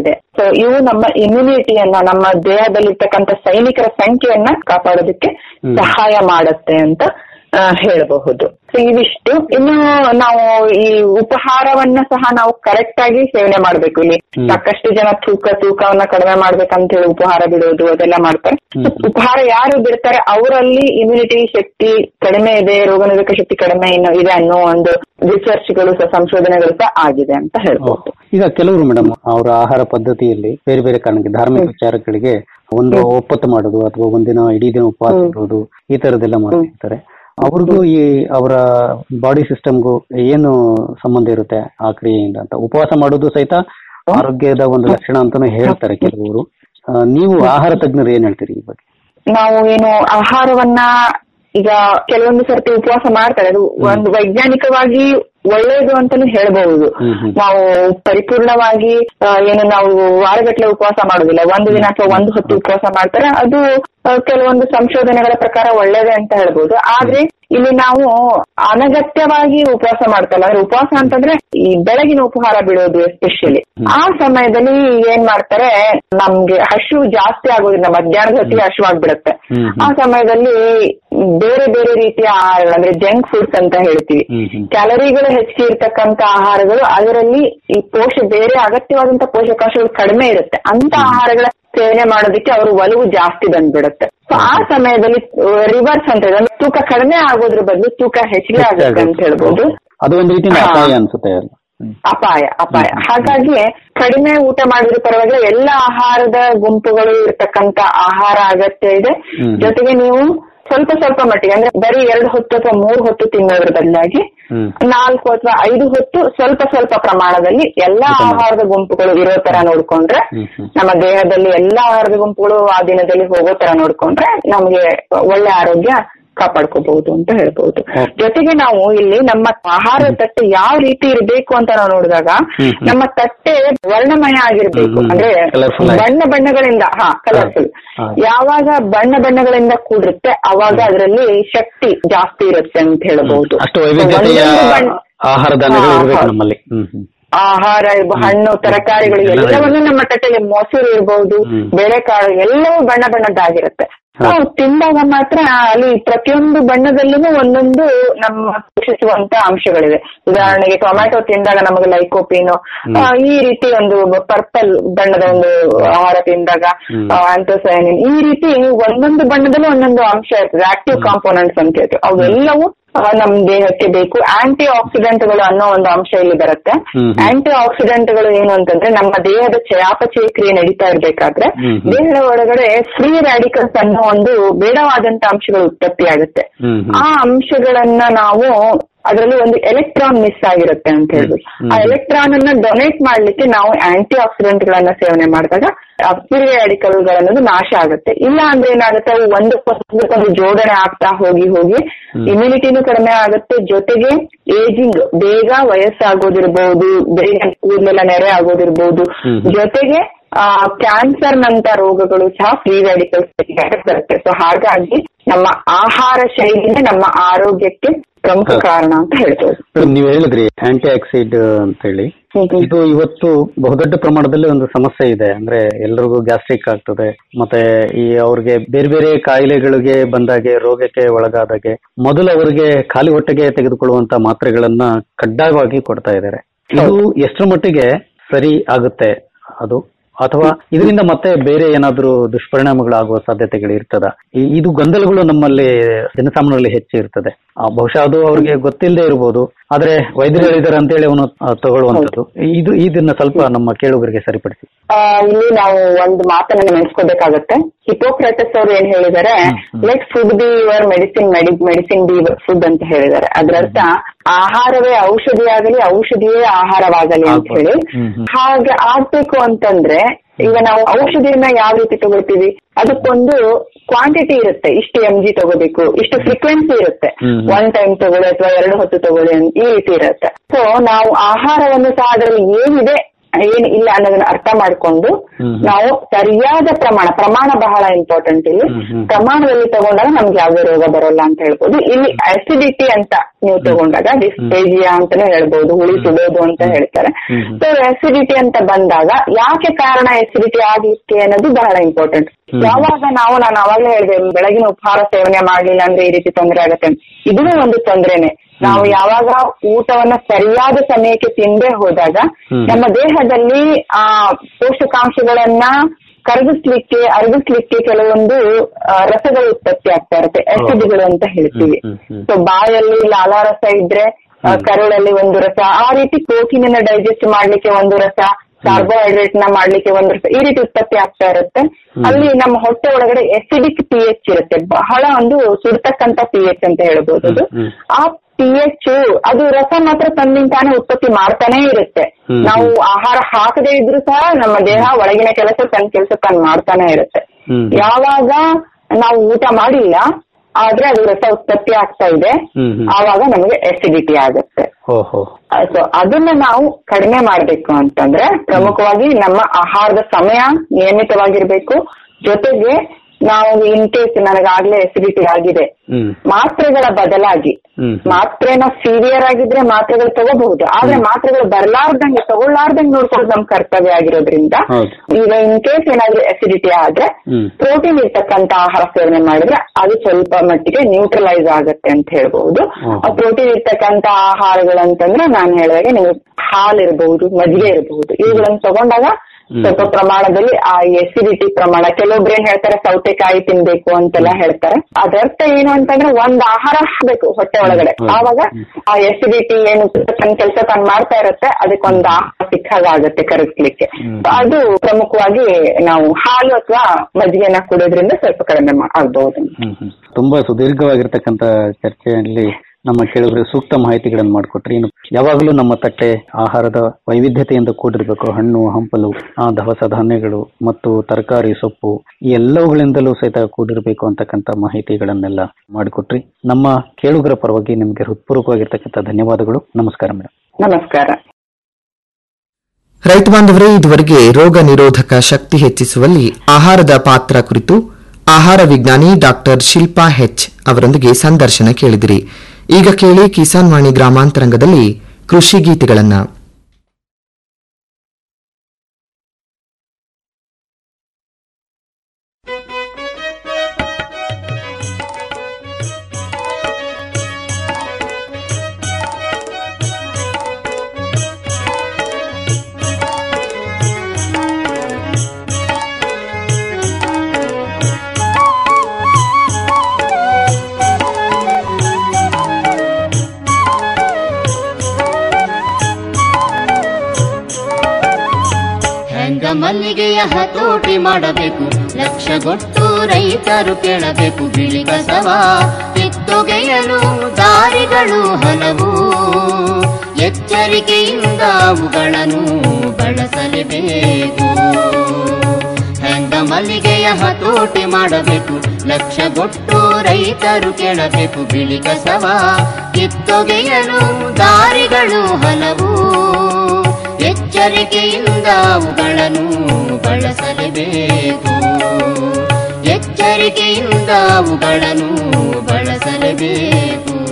ಸೊ ಇವು ನಮ್ಮ ಇಮ್ಯುನಿಟಿಯನ್ನ ನಮ್ಮ ದೇಹದಲ್ಲಿರ್ತಕ್ಕಂಥ ಸೈನಿಕರ ಸಂಖ್ಯೆಯನ್ನ ಕಾಪಾಡೋದಕ್ಕೆ ಸಹಾಯ ಮಾಡತ್ತೆ ಅಂತ ಆ, ಹೇಳಬಹುದು ಸೊ ಇವಿಷ್ಟು ಇನ್ನು ನಾವು ಈ ಉಪಹಾರವನ್ನ ಸಹ ನಾವು ಕರೆಕ್ಟ್ ಆಗಿ ಸೇವನೆ ಮಾಡ್ಬೇಕು ಇಲ್ಲಿ ಸಾಕಷ್ಟು ಜನ ತೂಕ ತೂಕವನ್ನ ಕಡಿಮೆ ಮಾಡ್ಬೇಕಂತ ಹೇಳಿ ಉಪಹಾರ ಬಿಡೋದು ಅದೆಲ್ಲ ಮಾಡ್ತಾರೆ So, ಉಪಹಾರ ಯಾರು ಬಿಡ್ತಾರೆ ಅವರಲ್ಲಿ ಇಮ್ಯುನಿಟಿ ಶಕ್ತಿ ಕಡಿಮೆ ಇದೆ ರೋಗನಿರೋಧಕ ಶಕ್ತಿ ಕಡಿಮೆ ಇನ್ನು ಇದೆ ಅನ್ನೋ ಒಂದು ರಿಸರ್ಚ್ಗಳು ಸಹ ಸಂಶೋಧನೆಗಳು ಸಹ ಆಗಿದೆ ಅಂತ ಹೇಳ್ಬೋದು ಈಗ ಕೆಲವರು ಮೇಡಮ್ ಅವರ ಆಹಾರ ಪದ್ಧತಿಯಲ್ಲಿ ಬೇರೆ ಬೇರೆ ಕಾರಣಕ್ಕೆ ಧಾರ್ಮಿಕ ವಿಚಾರಗಳಿಗೆ ಒಂದು ಒಪ್ಪತ್ತು ಮಾಡೋದು ಅಥವಾ ಒಂದಿನ ಇಡೀ ದಿನ ಉಪವಾಸ ಇರೋದು ಈ ತರದೆಲ್ಲ ಮಾಡ್ತಿರ್ತಾರೆ ಅವ್ರಿಗೂ ಈ ಅವರ ಬಾಡಿ ಸಿಸ್ಟಮ್ಗೂ ಏನು ಸಂಬಂಧ ಇರುತ್ತೆ ಆ ಕ್ರಿಯೆಯಿಂದ ಅಂತ ಉಪವಾಸ ಮಾಡೋದು ಸಹಿತ ಆರೋಗ್ಯದ ಒಂದು ಲಕ್ಷಣ ಅಂತಾನು ಹೇಳ್ತಾರೆ ಕೆಲವರು ಆ, ನೀವು ಆಹಾರ ತಜ್ಞರು ಏನ್ ಹೇಳ್ತೀರಿ ಈ ಬಗ್ಗೆ ನಾವು ಏನು ಆಹಾರವನ್ನ ಈಗ ಕೆಲವೊಂದು ಸರ್ತಿ ಉಪವಾಸ ಮಾಡ್ತಾರೆ ಅದು ಒಂದು ವೈಜ್ಞಾನಿಕವಾಗಿ ಒಳ್ಳೆಯದು ಅಂತಾನು ಹೇಳ್ಬಹುದು ಹ್ಮ್ ಹ್ಮ್. ನಾವು ಪರಿಪೂರ್ಣವಾಗಿ ಆ, ಏನು ನಾವು ವಾರಗಟ್ಟಲೆ ಉಪವಾಸ ಮಾಡೋದಿಲ್ಲ ಒಂದು ದಿನ ಅಥವಾ ಒಂದು ಹೊತ್ತು ಉಪವಾಸ ಮಾಡ್ತಾರೆ ಅದು ಆ, ಕೆಲವೊಂದು ಸಂಶೋಧನೆಗಳ ಪ್ರಕಾರ ಒಳ್ಳೇದೇ ಅಂತ ಹೇಳ್ಬೋದು ಆದ್ರೆ ಇಲ್ಲಿ ನಾವು ಅನಗತ್ಯವಾಗಿ ಉಪವಾಸ ಮಾಡ್ತಲ್ಲ ಅಂದ್ರೆ ಉಪವಾಸ ಅಂತಂದ್ರೆ ಈ ಬೆಳಗಿನ ಉಪಹಾರ ಬಿಡೋದು ಎಸ್ಪೆಷಲಿ ಆ ಸಮಯದಲ್ಲಿ ಏನ್ ಮಾಡ್ತಾರೆ ನಮ್ಗೆ ಹಶು ಜಾಸ್ತಿ ಆಗೋದ್ರಿಂದ ಮಧ್ಯಾಹ್ನದ ಹೊತ್ತಿಗೆ ಹಶು ಆಗ್ಬಿಡುತ್ತೆ ಹ್ಮ್ ಹ್ಮ್. ಆ ಸಮಯದಲ್ಲಿ ಬೇರೆ ಬೇರೆ ರೀತಿಯ ಆಹಾರಗಳು ಅಂದ್ರೆ ಜಂಕ್ ಫುಡ್ಸ್ ಅಂತ ಹೇಳ್ತೀವಿ ಹ್ಮ್ ಹ್ಮ್. ಕ್ಯಾಲರಿಗಳು ಹೆಚ್ಚಿಗೆ ಇರ್ತಕ್ಕಂತ ಆಹಾರಗಳು ಅದರಲ್ಲಿ ಈ ಪೋಷ ಬೇರೆ ಅಗತ್ಯವಾದಂತ ಪೋಷಕಾಂಶಗಳು ಕಡಿಮೆ ಇರುತ್ತೆ ಅಂತ ಆಹಾರಗಳ ಸೇವನೆ ಮಾಡೋದಕ್ಕೆ ಅವರು ಒಲವು ಜಾಸ್ತಿ ಬಂದ್ಬಿಡುತ್ತೆ ಸೊ ಆ ಸಮಯದಲ್ಲಿ ರಿವರ್ಸ್ ಅಂತ ಹೇಳಿದ್ರೆ ಅಂದ್ರೆ ತೂಕ ಕಡಿಮೆ ಆಗೋದ್ರ ಬದಲು ತೂಕ ಹೆಚ್ಚಿಗೆ ಆಗುತ್ತೆ ಅಂತ ಹೇಳ್ಬೋದು ಅದು ಒಂದು ರೀತಿಯಿಂದ ಹಾ. ಅಪಾಯ ಅನ್ಸುತ್ತೆ ಅಲ್ಲ ಅಪಾಯ ಅಪಾಯ ಹಾಗಾಗಿ ಕಡಿಮೆ ಊಟ ಮಾಡಿದ್ರೆ ಪರವಾಗಿಲ್ಲ ಎಲ್ಲ ಆಹಾರದ ಗುಂಪುಗಳು ಇರ್ತಕ್ಕಂತ ಆಹಾರ ಅಗತ್ಯ ಇದೆ ಹ್ಮ್. ಜೊತೆಗೆ ನೀವು ಸ್ವಲ್ಪ ಸ್ವಲ್ಪ ಮಟ್ಟಿಗೆ ಅಂದ್ರೆ ಬರೀ ಎರಡು ಹೊತ್ತು ಅಥವಾ ಮೂರು ಹೊತ್ತು ತಿನ್ನೋದ್ರ ಬದಲಾಗಿ ಹ್ಮ್. ನಾಲ್ಕು ಅಥವಾ ಐದು ಹೊತ್ತು ಸ್ವಲ್ಪ ಸ್ವಲ್ಪ ಪ್ರಮಾಣದಲ್ಲಿ ಎಲ್ಲಾ ಆಹಾರದ ಗುಂಪುಗಳು ಇರೋ ತರ ನೋಡ್ಕೊಂಡ್ರೆ ಹ್ಮ್, ಹ್ಮ್. ನಮ್ಮ ದೇಹದಲ್ಲಿ ಎಲ್ಲಾ ಆಹಾರದ ಗುಂಪುಗಳು ಆ ದಿನದಲ್ಲಿ ಹೋಗೋ ತರ ನೋಡ್ಕೊಂಡ್ರೆ ನಮಗೆ ಒಳ್ಳೆ ಆರೋಗ್ಯ ಕಾಪಾಡ್ಕೋಬಹುದು ಅಂತ ಹೇಳ್ಬಹುದು ಜೊತೆಗೆ ನಾವು ಇಲ್ಲಿ ನಮ್ಮ ಆಹಾರ ತಟ್ಟೆ ಯಾವ ರೀತಿ ಇರಬೇಕು ಅಂತ ನಾವು ನೋಡಿದಾಗ ನಮ್ಮ ತಟ್ಟೆ ವರ್ಣಮಯ ಆಗಿರ್ಬೇಕು ಹ್ಮ್, ಹ್ಮ್. ಅಂದ್ರೆ Colourful ಆಗಿ. ಬಣ್ಣ ಬಣ್ಣಗಳಿಂದ ಹಾ ಕಲರ್ಫುಲ್ ಹಾ. ಯಾವಾಗ ಬಣ್ಣ ಬಣ್ಣಗಳಿಂದ ಕೂಡಿರುತ್ತೆ ಅವಾಗ ಅದರಲ್ಲಿ ಶಕ್ತಿ ಜಾಸ್ತಿ ಇರುತ್ತೆ ಅಂತ ಹೇಳಬಹುದು ಅಷ್ಟು ವೈವಿಧ್ಯತೆಯ ಒಂದೊಂದು ಬಣ್ಣ- ಆಹಾರ ಧಾನ್ಯಗಳು ಹಾ, ಇರ್ಬೇಕು ಹೌದು. ನಮ್ಮಲ್ಲಿ ಹ್ಮ್ ಹ್ಮ್ ಆಹಾರ ಇರ್ಬ- ಹಣ್ಣು ತರಕಾರಿಗಳು ಎಲ್ಲ ಎಲ್ಲವನ್ನೂ ನಮ್ಮ ತಟ್ಟೆಗೆ ಮೊಸರು ಇರಬಹುದು ಹ್ಮ್. ಬೇಳೆಕಾಳು ಎಲ್ಲವೂ ಬಣ್ಣ ಬಣ್ಣದ್ದಾಗಿರುತ್ತೆ ನಾವು ತಿಂದಾಗ ಮಾತ್ರ ಅಲ್ಲಿ ಪ್ರತಿಯೊಂದು ಬಣ್ಣದಲ್ಲೂ ಒಂದೊಂದು ನಮ್ಮ ಪೋಷಿಸುವಂತ ಅಂಶಗಳಿವೆ ಉದಾಹರಣೆಗೆ ಟೊಮ್ಯಾಟೊ ತಿಂದಾಗ ನಮಗೆ ಲೈಕೋಪಿನು ಈ ರೀತಿ ಒಂದು ಪರ್ಪಲ್ ಬಣ್ಣದ ಒಂದು ಆಹಾರ ತಿಂದಾಗ ಆಂಥೋಸಯಾನಿನ್ ಈ ರೀತಿ ಒಂದೊಂದು ಬಣ್ಣದಲ್ಲೂ ಒಂದೊಂದು ಅಂಶ ಇರ್ತದೆ ಆಕ್ಟಿವ್ ಕಾಂಪೋನೆಂಟ್ಸ್ ಅಂತ ಹೇಳ್ತೀವಿ ಅವೆಲ್ಲವೂ ಆ, ನಮ್ ದೇಹಕ್ಕೆ ಬೇಕು ಆಂಟಿ ಆಕ್ಸಿಡೆಂಟ್ಗಳು ಅನ್ನೋ ಒಂದು ಅಂಶ ಇಲ್ಲಿ ಬರುತ್ತೆ ಹ್ಮ್ ಹ್ಮ್. ಆಂಟಿ ಆಕ್ಸಿಡೆಂಟ್ಗಳು ಏನು ಅಂತಂದ್ರೆ ನಮ್ಮ ದೇಹದ ಚಯಾಪಚಯ ಕ್ರಿಯೆ ನಡೀತಾ ಇರ್ಬೇಕಾದ್ರೆ ಹ್ಮ್ ಹ್ಮ್. ದೇಹದ ಒಳಗಡೆ ಫ್ರೀ ರ್ಯಾಡಿಕಲ್ಸ್ ಅನ್ನೋ ಒಂದು ಬೇಡವಾದಂತ ಅಂಶಗಳು ಉತ್ಪತ್ತಿ ಆಗುತ್ತೆ ಹ್ಮ್ ಹ್ಮ್. ಆ ಅಂಶಗಳನ್ನ ನಾವು ಅದರಲ್ಲಿ ಒಂದು ಎಲೆಕ್ಟ್ರಾನ್ ಮಿಸ್ ಆಗಿರುತ್ತೆ ಅಂತ ಹೇಳ್ಬೋದು ಆ ಎಲೆಕ್ಟ್ರಾನ್ ಅನ್ನ ಡೊನೇಟ್ ಮಾಡ್ಲಿಕ್ಕೆ ನಾವು ಆಂಟಿ ಆಕ್ಸಿಡೆಂಟ್ ಗಳನ್ನ ಸೇವನೆ ಮಾಡಿದಾಗ ಫ್ರೀ ರ್ಯಾಡಿಕಲ್ ಗಳನ್ನೋದು ನಾಶ ಆಗುತ್ತೆ ಇಲ್ಲ ಅಂದ್ರೆ ಏನಾಗುತ್ತೆ ಅವು ಒಂದಕ್ಕೊಂದು ಜೋಡಣೆ ಆಗ್ತಾ ಹೋಗಿ ಹೋಗಿ ಇಮ್ಯುನಿಟಿನೂ ಕಡಿಮೆ ಆಗುತ್ತೆ ಜೊತೆಗೆ ಏಜಿಂಗ್ ಬೇಗ ವಯಸ್ಸಾಗೋದಿರ್ಬಹುದು ಬೇಗ ಕೂದಲೆಲ್ಲ ನೆರೆ ಆಗೋದಿರ್ಬಹುದು ಜೊತೆಗೆ ಆ ಕ್ಯಾನ್ಸರ್ ನಂತ ರೋಗಗಳು ಸಹ ಫ್ರೀ ರ್ಯಾಡಿಕಲ್ಸ್ ಬರುತ್ತೆ ಸೊ ಹಾಗಾಗಿ ನಮ್ಮ ಆಹಾರ ಶೈಲಿನೇ ನಮ್ಮ ಆರೋಗ್ಯಕ್ಕೆ ಪ್ರಮುಖ ಕಾರಣ ಅಂತ ಹೇಳ್ಬೋದು ಮೇಡಮ್ ನೀವು ಹೇಳಿದ್ರಿ ಆಂಟಿ ಆಕ್ಸಿಡ್ ಅಂತ ಹೇಳಿ ಹ್ಮ್ ಹ್ಮ್. ಇದು ಇವತ್ತು ಬಹುದೊಡ್ಡ ಪ್ರಮಾಣದಲ್ಲಿ ಒಂದು ಸಮಸ್ಯೆ ಇದೆ ಅಂದ್ರೆ ಎಲ್ರಿಗೂ ಗ್ಯಾಸ್ಟ್ರಿಕ್ ಆಗ್ತದೆ ಮತ್ತೆ ಈ ಅವ್ರಿಗೆ ಬೇರೆ ಬೇರೆ ಕಾಯಿಲೆಗಳಿಗೆ ಬಂದಾಗೆ ರೋಗಕ್ಕೆ ಒಳಗಾದಾಗೆ ಮೊದಲು ಅವರಿಗೆ ಖಾಲಿ ಹೊಟ್ಟೆಗೆ ತೆಗೆದುಕೊಳ್ಳುವಂತ ಮಾತ್ರೆಗಳನ್ನ ಕಡ್ಡಾಯವಾಗಿ ಕೊಡ್ತಾ ಇದ್ದಾರೆ ಇದು ಎಷ್ಟರ ಮಟ್ಟಿಗೆ ಸರಿ ಆಗುತ್ತೆ ಅದು ಅಥವಾ ಇದರಿಂದ ಮತ್ತೆ ಬೇರೆ ಏನಾದ್ರೂ ದುಷ್ಪರಿಣಾಮಗಳಾಗುವ ಸಾಧ್ಯತೆಗಳು ಇರ್ತದ ಈ- ಇದು ಗೊಂದಲಗಳು ನಮ್ಮಲ್ಲಿ ಜನಸಾಮಾನ್ಯರಲ್ಲಿ ಹೆಚ್ಚು ಇರ್ತದೆ ಆ, ಬಹುಶಃ ಅದು ಅವ್ರಿಗೆ ಗೊತ್ತಿಲ್ಲದೆ ಇರಬಹುದು ಆದ್ರೆ ವೈದ್ಯರು ಹೇಳಿದಾರೆ ಅಂತೇಳಿ ಅವನು ಆ, ತಗೊಳ್ಳುವಂತದ್ದು ಇದು ಇದನ್ನ ಸ್ವಲ್ಪ ನಮ್ಮ ಕೇಳುಗರಿಗೆ ಸರಿಪಡಿಸಿ ಆ, ಇಲ್ಲಿ ನಾವು ಒಂದು ಮಾತನ್ನ ನೆನೆಸ್ಕೋಬೇಕಾಗತ್ತೆ ಹಿಪೋಕ್ರಟಸ್ ಅವ್ರು ಏನ್ ಹೇಳಿದ್ದಾರೆ let food be your medicine medicine be your food ಅಂತ ಹೇಳಿದ್ದಾರೆ ಅದರರ್ಥ ಆಹಾರವೇ ಔಷಧಿ ಆಗಲಿ ಔಷಧಿಯೇ ಆಹಾರವಾಗಲಿ ಅಂತ ಹೇಳಿ ಹಾಗೆ ಆಗ್ಬೇಕು ಅಂತಂದ್ರೆ ಈಗ ನಾವು ಔಷಧಿಯನ್ನ ಯಾವ ರೀತಿ ತಗೊಳ್ತೀವಿ ಅದಕ್ಕೊಂದು ಕ್ವಾಂಟಿಟಿ ಇರುತ್ತೆ ಇಷ್ಟು ಎಂ ಜಿ ತಗೋಬೇಕು ಇಷ್ಟು ಫ್ರೀಕ್ವೆನ್ಸಿ ಇರುತ್ತೆ ಒನ್ ಟೈಮ್ ತಗೊಳ್ಳಿ ಅಥವಾ ಎರಡು ಹೊತ್ತು ತಗೊಳ್ಳಿ ಅಂತ ಈ ರೀತಿ ಇರುತ್ತೆ ಸೊ ನಾವು ಆಹಾರವನ್ನು ಸಹ ಅದರಲ್ಲಿ ಏನಿದೆ ಏನ್ ಇಲ್ಲ ಅನ್ನೋದನ್ನ ಅರ್ಥ ಮಾಡ್ಕೊಂಡು ನಾವು ಸರಿಯಾದ ಪ್ರಮಾಣ ಪ್ರಮಾಣ ಬಹಳ ಇಂಪಾರ್ಟೆಂಟ್ ಇಲ್ಲಿ ಪ್ರಮಾಣದಲ್ಲಿ ತಗೊಂಡಾಗ ನಮ್ಗೆ ಯಾವುದೇ ರೋಗ ಬರೋಲ್ಲ ಅಂತ ಹೇಳ್ಬೋದು ಇಲ್ಲಿ ಅಸಿಡಿಟಿ ಅಂತ ನೀವು ತಗೊಂಡಾಗ ಡಿಸ್ಪೇಜಿಯಾ ಅಂತಾನೆ ಹೇಳ್ಬೋದು ಹುಳಿ ಸುಡೋದು ಅಂತ ಹೇಳ್ತಾರೆ ಸೊ ಅಸಿಡಿಟಿ ಅಂತ ಬಂದಾಗ ಯಾಕೆ ಕಾರಣ ಅಸಿಡಿಟಿ ಆಗಿಕ್ಕೆ ಅನ್ನೋದು ಬಹಳ ಇಂಪಾರ್ಟೆಂಟ್ ಯಾವಾಗ ನಾವು ನಾನು ಅವಾಗಲೇ ಹೇಳಿದೆ ಬೆಳಗಿನ ಉಪಹಾರ ಸೇವನೆ ಮಾಡ್ಲಿಲ್ಲ ಅಂದ್ರೆ ಈ ರೀತಿ ತೊಂದರೆ ಆಗುತ್ತೆ ಅಂತ. ಇದೂ ಒಂದು ತೊಂದರೆನೆ ನಾವು ಯಾವಾಗ ಊಟವನ್ನ ಸರಿಯಾದ ಸಮಯಕ್ಕೆ ತಿಂದೇ ಹೋದಾಗ ನಮ್ಮ ದೇಹದಲ್ಲಿ ಆ ಪೋಷಕಾಂಶಗಳನ್ನ ಕರಗಿಸ್ಲಿಕ್ಕೆ ಅರಗಿಸ್ಲಿಕ್ಕೆ ಕೆಲವೊಂದು ಆ, ರಸಗಳು ಉತ್ಪತ್ತಿ ಆಗ್ತಾ ಇರುತ್ತೆ ಆಸಿಡ್ಗಳು ಅಂತ ಹೇಳ್ತೀವಿ ಸೊ ಬಾಯಲ್ಲಿ ಲಾಲಾರಸ ಇದ್ರೆ ಆ, ಕರುಳಲ್ಲಿ ಒಂದು ರಸ ಆ ರೀತಿ ಪ್ರೋಟೀನ್ ಅನ್ನ ಡೈಜೆಸ್ಟ್ ಮಾಡ್ಲಿಕ್ಕೆ ಒಂದು ರಸ ಕಾರ್ಬೋಹೈಡ್ರೇಟ್ ನ ಮಾಡ್ಲಿಕ್ಕೆ ಒಂದು ರಸ ಈ ರೀತಿ ಉತ್ಪತ್ತಿ ಆಗ್ತಾ ಇರುತ್ತೆ ಅಲ್ಲಿ ನಮ್ಮ ಹೊಟ್ಟೆ ಒಳಗಡೆ ಎಸಿಡಿಕ್ ಪಿ ಎಚ್ ಇರುತ್ತೆ ಬಹಳ ಒಂದು ಸುಡ್ತಕ್ಕಂತ ಪಿ ಎಚ್ ಅಂತ ಹೇಳ್ಬೋದು ಅದು ಆ ಪಿ ಎಚ್ ಅದು ರಸ ಮಾತ್ರ ತನ್ನಿಂದ ತಾನೇ ಉತ್ಪತ್ತಿ ಮಾಡ್ತಾನೆ ಇರುತ್ತೆ ನಾವು ಆಹಾರ ಹಾಕದೇ ಇದ್ರೂ ಸಹ ನಮ್ಮ ದೇಹ ಒಳಗಿನ ಕೆಲಸ ತನ್ನ ಕೆಲಸ ತಾನು ಮಾಡ್ತಾನೆ ಇರುತ್ತೆ ಯಾವಾಗ ನಾವು ಊಟ ಮಾಡಿಲ್ಲ ಆದ್ರೆ ಅದು ರಸ ಉತ್ಪತ್ತಿ ಆಗ್ತಾ ಇದೆ ಆವಾಗ ನಮಗೆ ಎಸಿಡಿಟಿ ಆಗುತ್ತೆ ಓಹೋ ಸೊ ಅದನ್ನ ನಾವು ಕಡಿಮೆ ಮಾಡ್ಬೇಕು ಅಂತಂದ್ರೆ ಪ್ರಮುಖವಾಗಿ ನಮ್ಮ ಆಹಾರದ ಸಮಯ ನಿಯಮಿತವಾಗಿರ್ಬೇಕು ಜೊತೆಗೆ ನಾವು ಇನ್ ಕೇಸ್ ನನಗಾಗ್ಲೇ ಎಸಿಡಿಟಿ ಆಗಿದೆ ಹ್ಮ್ ಮಾತ್ರೆಗಳ ಬದಲಾಗಿ ಹ್ಮ್. ಮಾತ್ರೆನ ಸಿವಿಯರ್ ಆಗಿದ್ರೆ ಮಾತ್ರೆಗಳು ತಗೋಬಹುದು ಆದ್ರೆ ಮಾತ್ರೆಗಳು ಬರ್ಲಾರ್ದಂಗೆ ತಗೊಳ್ಳಾರ್ದಂಗೆ ನೋಡ್ಕೊಳ್ಳೋದು ನಮ್ ಕರ್ತವ್ಯ ಆಗಿರೋದ್ರಿಂದ ಹೌದು. ಈಗ ಇನ್ ಕೇಸ್ ಏನಾದ್ರೂ ಎಸಿಡಿಟಿ ಆದ್ರೆ ಹ್ಮ್. ಪ್ರೋಟೀನ್ ಇರ್ತಕ್ಕಂತ ಆಹಾರ ಸೇವನೆ ಮಾಡಿದ್ರೆ ಅದು ಸ್ವಲ್ಪ ಮಟ್ಟಿಗೆ ನ್ಯೂಟ್ರಲೈಸ್ ಆಗುತ್ತೆ ಅಂತ ಹೇಳ್ಬಹುದು ಹ್ಮ್. ಪ್ರೋಟೀನ್ ಇರ್ತಕ್ಕಂತ ಆಹಾರಗಳಂತಂದ್ರೆ ನಾನು ಹೇಳಿದಾಗೆ ನೀವು ಹಾಲು ಇರಬಹುದು ಮಜ್ಜಿಗೆ ಇರಬಹುದು ಇವುಗಳನ್ನ ತಗೊಂಡಾಗ ಸ್ವಲ್ಪ ಪ್ರಮಾಣದಲ್ಲಿ ಆ ಎಸಿಡಿಟಿ ಪ್ರಮಾಣ ಕೆಲವೊಬ್ರು ಏನ್ ಹೇಳ್ತಾರೆ ಸೌತೆಕಾಯಿ ತಿನ್ಬೇಕು ಅಂತೆಲ್ಲ ಹೇಳ್ತಾರೆ ಅದರ್ಥ ಏನು ಅಂತಂದ್ರೆ ಒಂದ್ ಆಹಾರ ಹಾಕ್ಬೇಕು ಹೊಟ್ಟೆ ಒಳಗಡೆ ಆವಾಗ ಆ ಎಸಿಡಿಟಿ ಏನು ತನ್ನ ಕೆಲಸ ತಾನು ಮಾಡ್ತಾ ಇರುತ್ತೆ ಅದಕ್ಕೊಂದು ಆಹಾರ ಸಿಕ್ಕಾಗುತ್ತೆ ಕರಗಿಸ್ಲಿಕ್ಕೆ ಅದು ಪ್ರಮುಖವಾಗಿ ನಾವು ಹಾಲು ಅಥವಾ ಮಜ್ಜಿಗೆನ ಕುಡಿಯೋದ್ರಿಂದ ಸ್ವಲ್ಪ ಕಡಿಮೆ ಮಾ- ಆಗ್ಬಹುದು ಹ್ಮ್ ಹ್ಮ್. ತುಂಬಾ ಸುದೀರ್ಘವಾಗಿರ್ತಕ್ಕಂಥ ಚರ್ಚೆಯಲ್ಲಿ ನಮ್ಮ ಕೇಳಿದ್ರೆ ಸೂಕ್ತ ಮಾಹಿತಿಗಳನ್ನು ಮಾಡಿಕೊಟ್ರಿ ಇನ್ನು ಯಾವಾಗಲೂ ನಮ್ಮ ತಟ್ಟೆ ಆಹಾರದ ವೈವಿಧ್ಯತೆಯಿಂದ ಕೂಡಿರಬೇಕು ಹಣ್ಣು ಹಂಪಲು ಆ, ದವಸ ಧಾನ್ಯಗಳು ಮತ್ತು ತರಕಾರಿ ಸೊಪ್ಪು ಈ ಎಲ್ಲವುಗಳಿಂದಲೂ ಸಹಿತ ಕೂಡಿರಬೇಕು ಅಂತಕ್ಕಂಥ ಮಾಹಿತಿಗಳನ್ನೆಲ್ಲ ಮಾಡಿಕೊಟ್ರಿ ನಮ್ಮ ಕೇಳುಗರ ಪರವಾಗಿ ನಿಮಗೆ ಹೃತ್ಪೂರ್ವಕವಾಗಿರ್ತಕ್ಕಂಥ ಧನ್ಯವಾದಗಳು ನಮಸ್ಕಾರ ಮೇಡಮ್ ನಮಸ್ಕಾರ ರೈತ ಬಾಂಧವರೇ ಇದುವರೆಗೆ ರೋಗ ನಿರೋಧಕ ಶಕ್ತಿ ಹೆಚ್ಚಿಸುವಲ್ಲಿ ಆಹಾರದ ಪಾತ್ರ ಕುರಿತು ಆಹಾರ ವಿಜ್ಞಾನಿ ಡಾಕ್ಟರ್ ಶಿಲ್ಪಾ ಹೆಚ್ ಅವರೊಂದಿಗೆ ಸಂದರ್ಶನ ಕೇಳಿದಿರಿ ಈಗ ಕೇಳಿ ಕಿಸಾನ್ ವಾಣಿ ಗ್ರಾಮಾಂತರಂಗದಲ್ಲಿ ಕೃಷಿ ಗೀತೆಗಳನ್ನ ಹೆಂಗ ಮಲ್ಲಿಗೆಯ ಹತೋಟಿ ಮಾಡಬೇಕು ಲಕ್ಷಗೊಟ್ಟು ರೈತರು ಕೇಳಬೇಕು ಬಿಳಿ ಕಸವ ಕಿತ್ತೊಗೆಯಲು ದಾರಿಗಳು ಹಲವು ಎಚ್ಚರಿಕೆಯಿಂದ ಅವುಗಳನ್ನು ಬಳಸಲೇಬೇಕು ಹೆಂಗ ಮಲ್ಲಿಗೆಯ ಹತೋಟಿ ಮಾಡಬೇಕು ಲಕ್ಷಗೊಟ್ಟು ರೈತರು ಕೇಳಬೇಕು ಬಿಳಿ ಕಸವ ಕಿತ್ತೊಗೆಯಲು ದಾರಿಗಳು ಹಲವು ಎಚ್ಚರಿಕೆಯಿಂದ ಅವುಗಳನ್ನು ಬಳಸಲೇಬೇಕು ಎಚ್ಚರಿಕೆಯಿಂದ ಅವುಗಳನ್ನು ಬಳಸಲೇಬೇಕು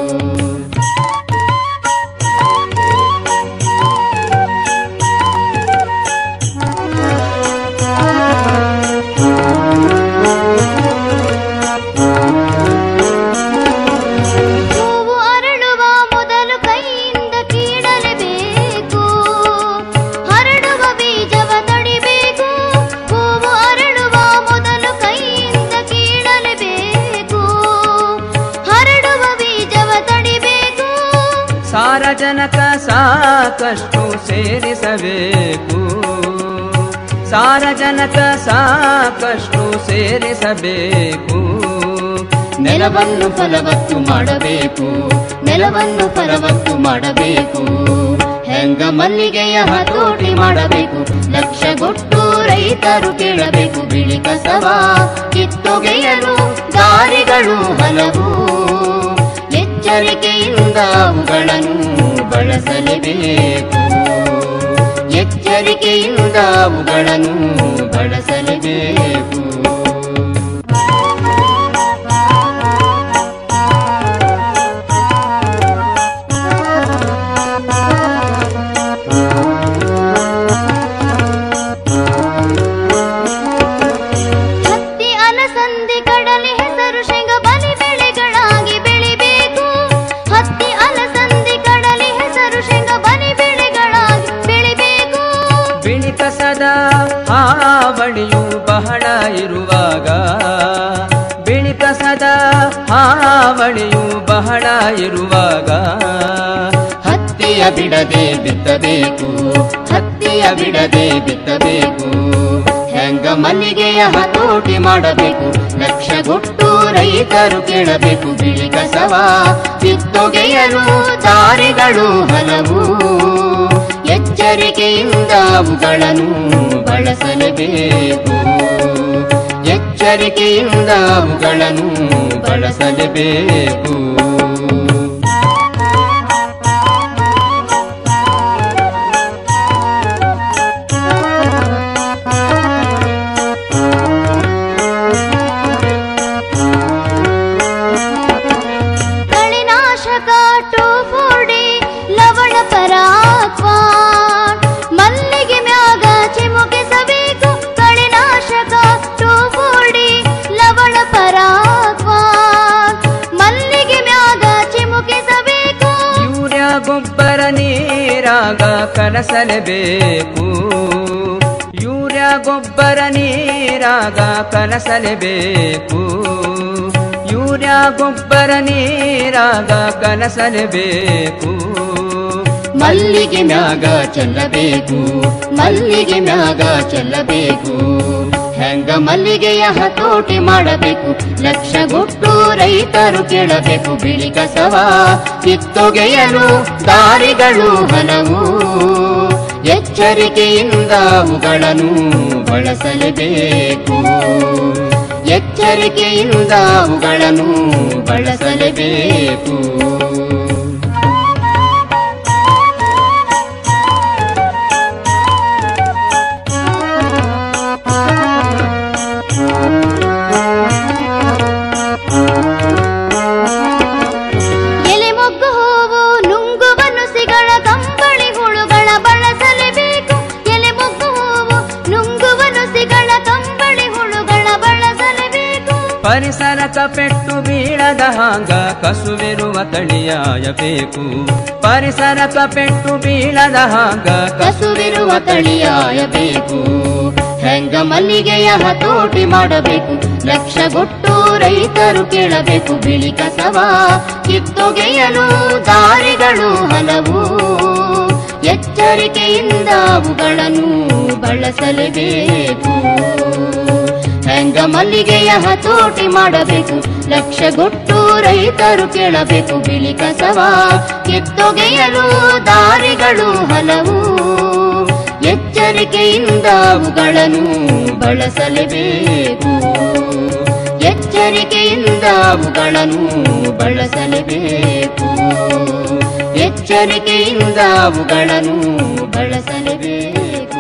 ಹೂವು ಅರಳುವ ಮೊದಲು ಕೈಯಿಂದ ಕೀಳಲೇಬೇಕು ಹರಡುವ ಬೀಜವ ತಡಿಬೇಕು ಹೂವು ಅರಳುವ ಮೊದಲು ಕೈಯಿಂದ ಕೀಳಲೇಬೇಕು ಹರಡುವ ಬೀಜವ ತಡಿಬೇಕು ಸಾರಜನಕ ಸಾಕಷ್ಟು ಸೇರಿಸಬೇಕು ಸಾರಜನಕ ಸಾಕಷ್ಟು ಸೇರಿಸಬೇಕು ನೆಲವನ್ನು ಫಲವತ್ತು ಮಾಡಬೇಕು ನೆಲವನ್ನು ಫಲವತ್ತು ಮಾಡಬೇಕು ಹೆಂಗ ಮಲ್ಲಿಗೆಯ ಹತೋಟಿ ಮಾಡಬೇಕು ಲಕ್ಷಗೊಟ್ಟು ರೈತರು ಕೇಳಬೇಕು ಬಿಳಿ ಕಸವ ಕಿತ್ತೊಗೆಯಲು ದಾರಿಗಳು ಹಲವು ಎಚ್ಚರಿಕೆಯಿಂದ ಅವುಗಳನ್ನು ಬಳಸಲೇಬೇಕು ಎಚ್ಚರಿಕೆ ಎಚ್ಚರಿಕೆಯಿಂದ ಅವುಗಳನ್ನು ಬಳಸಲೇಬೇಕು ಹತ್ತಿ ಅಲಸಂದಿ ಕಡಲೆ ಹೆಸರು ಶೇಂಗ ಬಲಿ ಬೆಳೆಗಳಾಗಿ ಬೆಳಿಬೇಕು ಹತ್ತಿ ಅಲಸಂದಿ ಕಡಲೆ ಹೆಸರು ಶೇಂಗ ಬಲಿ ಬೆಳೆಗಳಾಗಿ ಬೆಳಿಬೇಕು ಬಿಳಿ ಕಸದ ಹಾವಳಿಯು ಬಹಳ ಇರುವಾಗ ಬಿಳಿ ಕಸದ ಹಾವಳಿಯು ಬಹಳ ಇರುವಾಗ ಹತ್ತಿಯ ಬಿಡದೆ ಬಿತ್ತಬೇಕು ಹತ್ತಿಯ ಬಿಡದೆ ಬಿತ್ತಬೇಕು ಹೆಂಗ ಮಲ್ಲಿಗೆಯ ಹತೋಟಿ ಮಾಡಬೇಕು ಲಕ್ಷಗೊಟ್ಟು ರೈತರು ಕೇಳಬೇಕು ಬಿಳಿ ಕಸವ ಕಿತ್ತೊಗೆಯಲು ದಾರಿಗಳು ಹಲವು ಎಚ್ಚರಿಕೆಯಿಂದ ಅವುಗಳನ್ನು ಬಳಸಲೇಬೇಕು ಎಚ್ಚರಿಕೆಯಿಂದ ಅವುಗಳನ್ನು ಬಳಸಲೇಬೇಕು ಕಳೆನಾಶಕ ಟೋಫೋಡಿ ಲವಣ ಪರಾಕ್ವಾನ್ ಮಲ್ಲಿಗೆ ಮ್ಯಾಗ ಚಿಮುಕಿಸಬೇಕು ಕಳೆನಾಶಕ ಟೋಫೋಡಿ ಲವಣ ಪರಾಕ್ವಾನ್ ಮಲ್ಲಿಗೆ ಮ್ಯಾಗ ಚಿಮುಕಿಸಬೇಕು ಯೂರಿಯಾ ಗೊಬ್ಬರ ನೀರಾಗ ಕಲಸಲೇಬೇಕು ಯೂರಿಯಾ ಗೊಬ್ಬರ ನೀರಾಗ ಕಲಸಲೇಬೇಕು ಯೂರಿಯಾ ಗೊಬ್ಬರ ನೀರಾಗ ಕಲಸಲೇಬೇಕು ಮಲ್ಲಿಗೆ ಮ್ಯಾಗ ಚೆಲ್ಲಬೇಕು ಮಲ್ಲಿಗೆ ಮ್ಯಾಗ ಚೆಲ್ಲಬೇಕು ಹೆಂಗ ಮಲ್ಲಿಗೆಯ ಹತೋಟಿ ಮಾಡಬೇಕು ಲಕ್ಷಗೊಟ್ಟು ರೈತರು ಕೇಳಬೇಕು ಬಿಳಿ ಕಸವ ಕಿತ್ತೊಗೆಯಲು ದಾರಿಗಳು ಹಲವು ಎಚ್ಚರಿಕೆಯಿಂದ ಅವುಗಳನ್ನು ಬಳಸಲೇಬೇಕು ಎಚ್ಚರಿಕೆಯಿಂದ ಅವುಗಳನ್ನು ಬಳಸಲೇಬೇಕು ಎಲೆ ಮೊಗ್ಗು ಹೂವು ನುಂಗುವ ನುಸಿಗಳ ಕಂಬಳಿ ಹುಳುಗಳ ಬಳಸಲೇಬೇಕು ಎಲೆ ಮೊಗ್ಗು ಹೂವು ನುಂಗುವ ನುಸಿಗಳ ಕಂಬಳಿ ಹುಳುಗಳ ಬಳಸಲೇಬೇಕು ಪರಿಸರಕ ಪೆಟ್ಟು ಬೀಳದ ಹಾಂಗ ಕಸುವಿರುವ ತಳಿಯಾಯಬೇಕು ಪರಿಸರಕ ಪೆಟ್ಟು ಬೀಳದ ಹಾಂಗ ಕಸುವಿರುವ ತಳಿಯಾಯಬೇಕು ಹೆಂಗ ಮಲ್ಲಿಗೆಯ ಹತೋಟಿ ಮಾಡಬೇಕು ಲಕ್ಷಗೊಟ್ಟು ರೈತರು ಕೇಳಬೇಕು ಬಿಳಿ ಕಸವ ಕಿತ್ತೊಗೆಯಲು ದಾರಿಗಳು ಹಲವು ಎಚ್ಚರಿಕೆಯಿಂದ ಅವುಗಳನ್ನು ಬಳಸಲೇಬೇಕು ಹೆಂಗ ಮಲ್ಲಿಗೆಯ ಹತೋಟಿ ಮಾಡಬೇಕು ಲಕ್ಷಗೊಟ್ಟು ರೈತರು ಕೇಳಬೇಕು ಬಿಳಿ ಕಸವ ಕಿತ್ತೊಗೆಯಲು ದಾರಿಗಳು ಹಲವು ಎಚ್ಚರಿಕೆಯಿಂದ ಅವುಗಳನ್ನು ಬಳಸಲೇಬೇಕು ಎಚ್ಚರಿಕೆಯಿಂದ ಅವುಗಳನ್ನು ಬಳಸಲೇಬೇಕು ಎಚ್ಚರಿಕೆಯಿಂದ ಅವುಗಳನ್ನು ಬಳಸಲೇಬೇಕು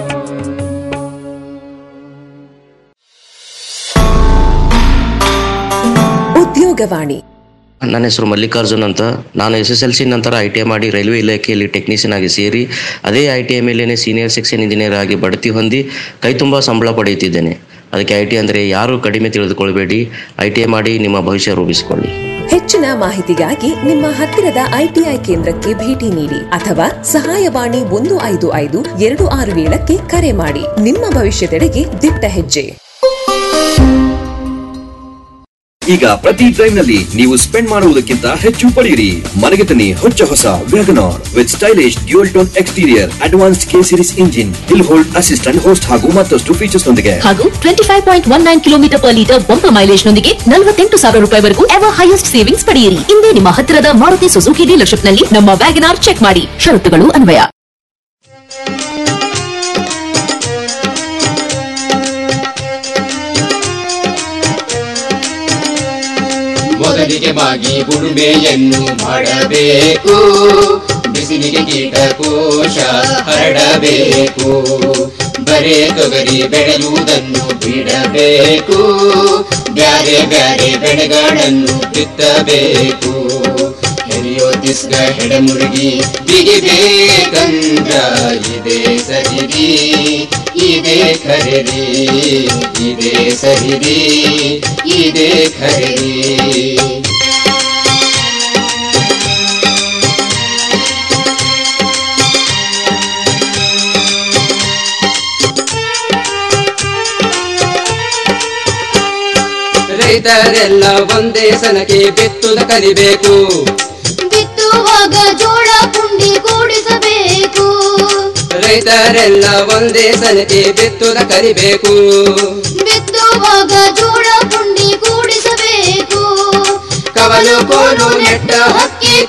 ಉದ್ಯೋಗವಾಣಿ ನನ್ನ ಹೆಸರು ಮಲ್ಲಿಕಾರ್ಜುನ್ ಅಂತ ನಾನು ಎಸ್ ಎಸ್ ಎಲ್ ಸಿ ನಂತರ ಐ ಟಿ ಐ ಮಾಡಿ ರೈಲ್ವೆ ಇಲಾಖೆಯಲ್ಲಿ ಟೆಕ್ನಿಷಿಯನ್ ಆಗಿ ಸೇರಿ ಅದೇ ಐ ಟಿ ಐ ಮೇಲೇನೆ ಸೀನಿಯರ್ ಸೆಕ್ಷನ್ ಇಂಜಿನಿಯರ್ ಆಗಿ ಬಡ್ತಿ ಹೊಂದಿ ಕೈ ತುಂಬ ಸಂಬಳ ಪಡೆಯುತ್ತಿದ್ದೇನೆ ಅದಕ್ಕೆ ಐ ಟಿ ಅಂದರೆ ಯಾರೂ ಕಡಿಮೆ ತಿಳಿದುಕೊಳ್ಬೇಡಿ ಐ ಟಿ ಐ ಮಾಡಿ ನಿಮ್ಮ ಭವಿಷ್ಯ ರೂಪಿಸಿಕೊಳ್ಳಿ ಹೆಚ್ಚಿನ ಮಾಹಿತಿಗಾಗಿ ನಿಮ್ಮ ಹತ್ತಿರದ ಐಟಿಐ ಕೇಂದ್ರಕ್ಕೆ ಭೇಟಿ ನೀಡಿ ಅಥವಾ ಸಹಾಯವಾಣಿ ಒಂದು ಐದು ಐದು ಎರಡು ಆರು ಏಳಕ್ಕೆ ಕರೆ ಮಾಡಿ ನಿಮ್ಮ ಭವಿಷ್ಯದೆಡೆಗೆ ದಿಟ್ಟ ಹೆಜ್ಜೆ ಈಗ ಪ್ರತಿ ಡ್ರೈವ್ ನಲ್ಲಿ ನೀವು ಸ್ಪೆಂಡ್ ಮಾಡುವುದಕ್ಕಿಂತ ಹೆಚ್ಚು ಪಡೆಯಿರಿ ಮನೆಗೆ ತನ್ನಿ ಹೊಚ್ಚ ಹೊಸ WagonR with stylish dual tone exterior advanced K series engine hill hold assistant host ಹಾಗೂ ಮತ್ತಷ್ಟು ಫೀಚರ್ಸ್ ನೊಂದಿಗೆ ಹಾಗೂ twenty five point one nine kilometre per litre bumper mileage ನೊಂದಿಗೆ ನಲವತ್ತೆಂಟು ಸಾವಿರ ರೂಪಾಯಿವರೆಗೂ ಎವರ್ ಹೈಯೆಸ್ಟ್ ಸೇವಿಂಗ್ಸ್ ಪಡೆಯಿರಿ ಇಂದೇ ನಿಮ್ಮ ಹತ್ತಿರದ ಮಾರುತಿ ಸುಜುಕಿ ಡೀಲರ್ಶಿಪ್ ನಲ್ಲಿ ನಮ್ಮ ವ್ಯಾಗನಾರ್ ಚೆಕ್ ಮಾಡಿ ಷರತ್ತುಗಳು ಅನ್ವಯ ಮೊದಲಿಗೆ ಮಾಗಿ ಉಳುಮೆಯನ್ನು ಮಾಡಬೇಕು ಬಿಸಿಲಿಗೆ ಕೀಟಕೋಶ ಹರಡಬೇಕು ಬರೇ ತೊಗರಿ ಬೆಳೆಯುವುದನ್ನು ಬಿಡಬೇಕು ಬ್ಯಾರೆ ಬ್ಯಾರೆ ಬೆಳೆಗಳನ್ನು ಬಿತ್ತಬೇಕು ಹೆರಿಯೋತಿಸ್ಗ ಹೆಡಮುರುಗಿ ಬಿಗಿಬೇಕಂದ್ರ ಇದೇ ಸರಿರಿ ಇದೇ ಖರೀರಿ ಇದೇ ಸರಿರಿ ಇದೇ ಖರೀರಿ ರೈತರೆಲ್ಲ ಒಂದೇ ಸನಕ್ಕೆ ಬಿತ್ತುದ ಕಲಿಬೇಕು ಬಿತ್ತುವಾಗ ಜೋಳ ಪುಂಡಿ ಕೂಡಿಸಬೇಕು ರೈತರೆಲ್ಲ ಒಂದೇ ಸನಕ್ಕೆ ಬಿತ್ತುದ ಕಲಿಬೇಕು ಬಿತ್ತುವಾಗ ಜೋಳ ಪುಂಡಿ ಕೂಡಿಸಬೇಕು ಕವಲು ಕೋಲು ನೆಟ್ಟ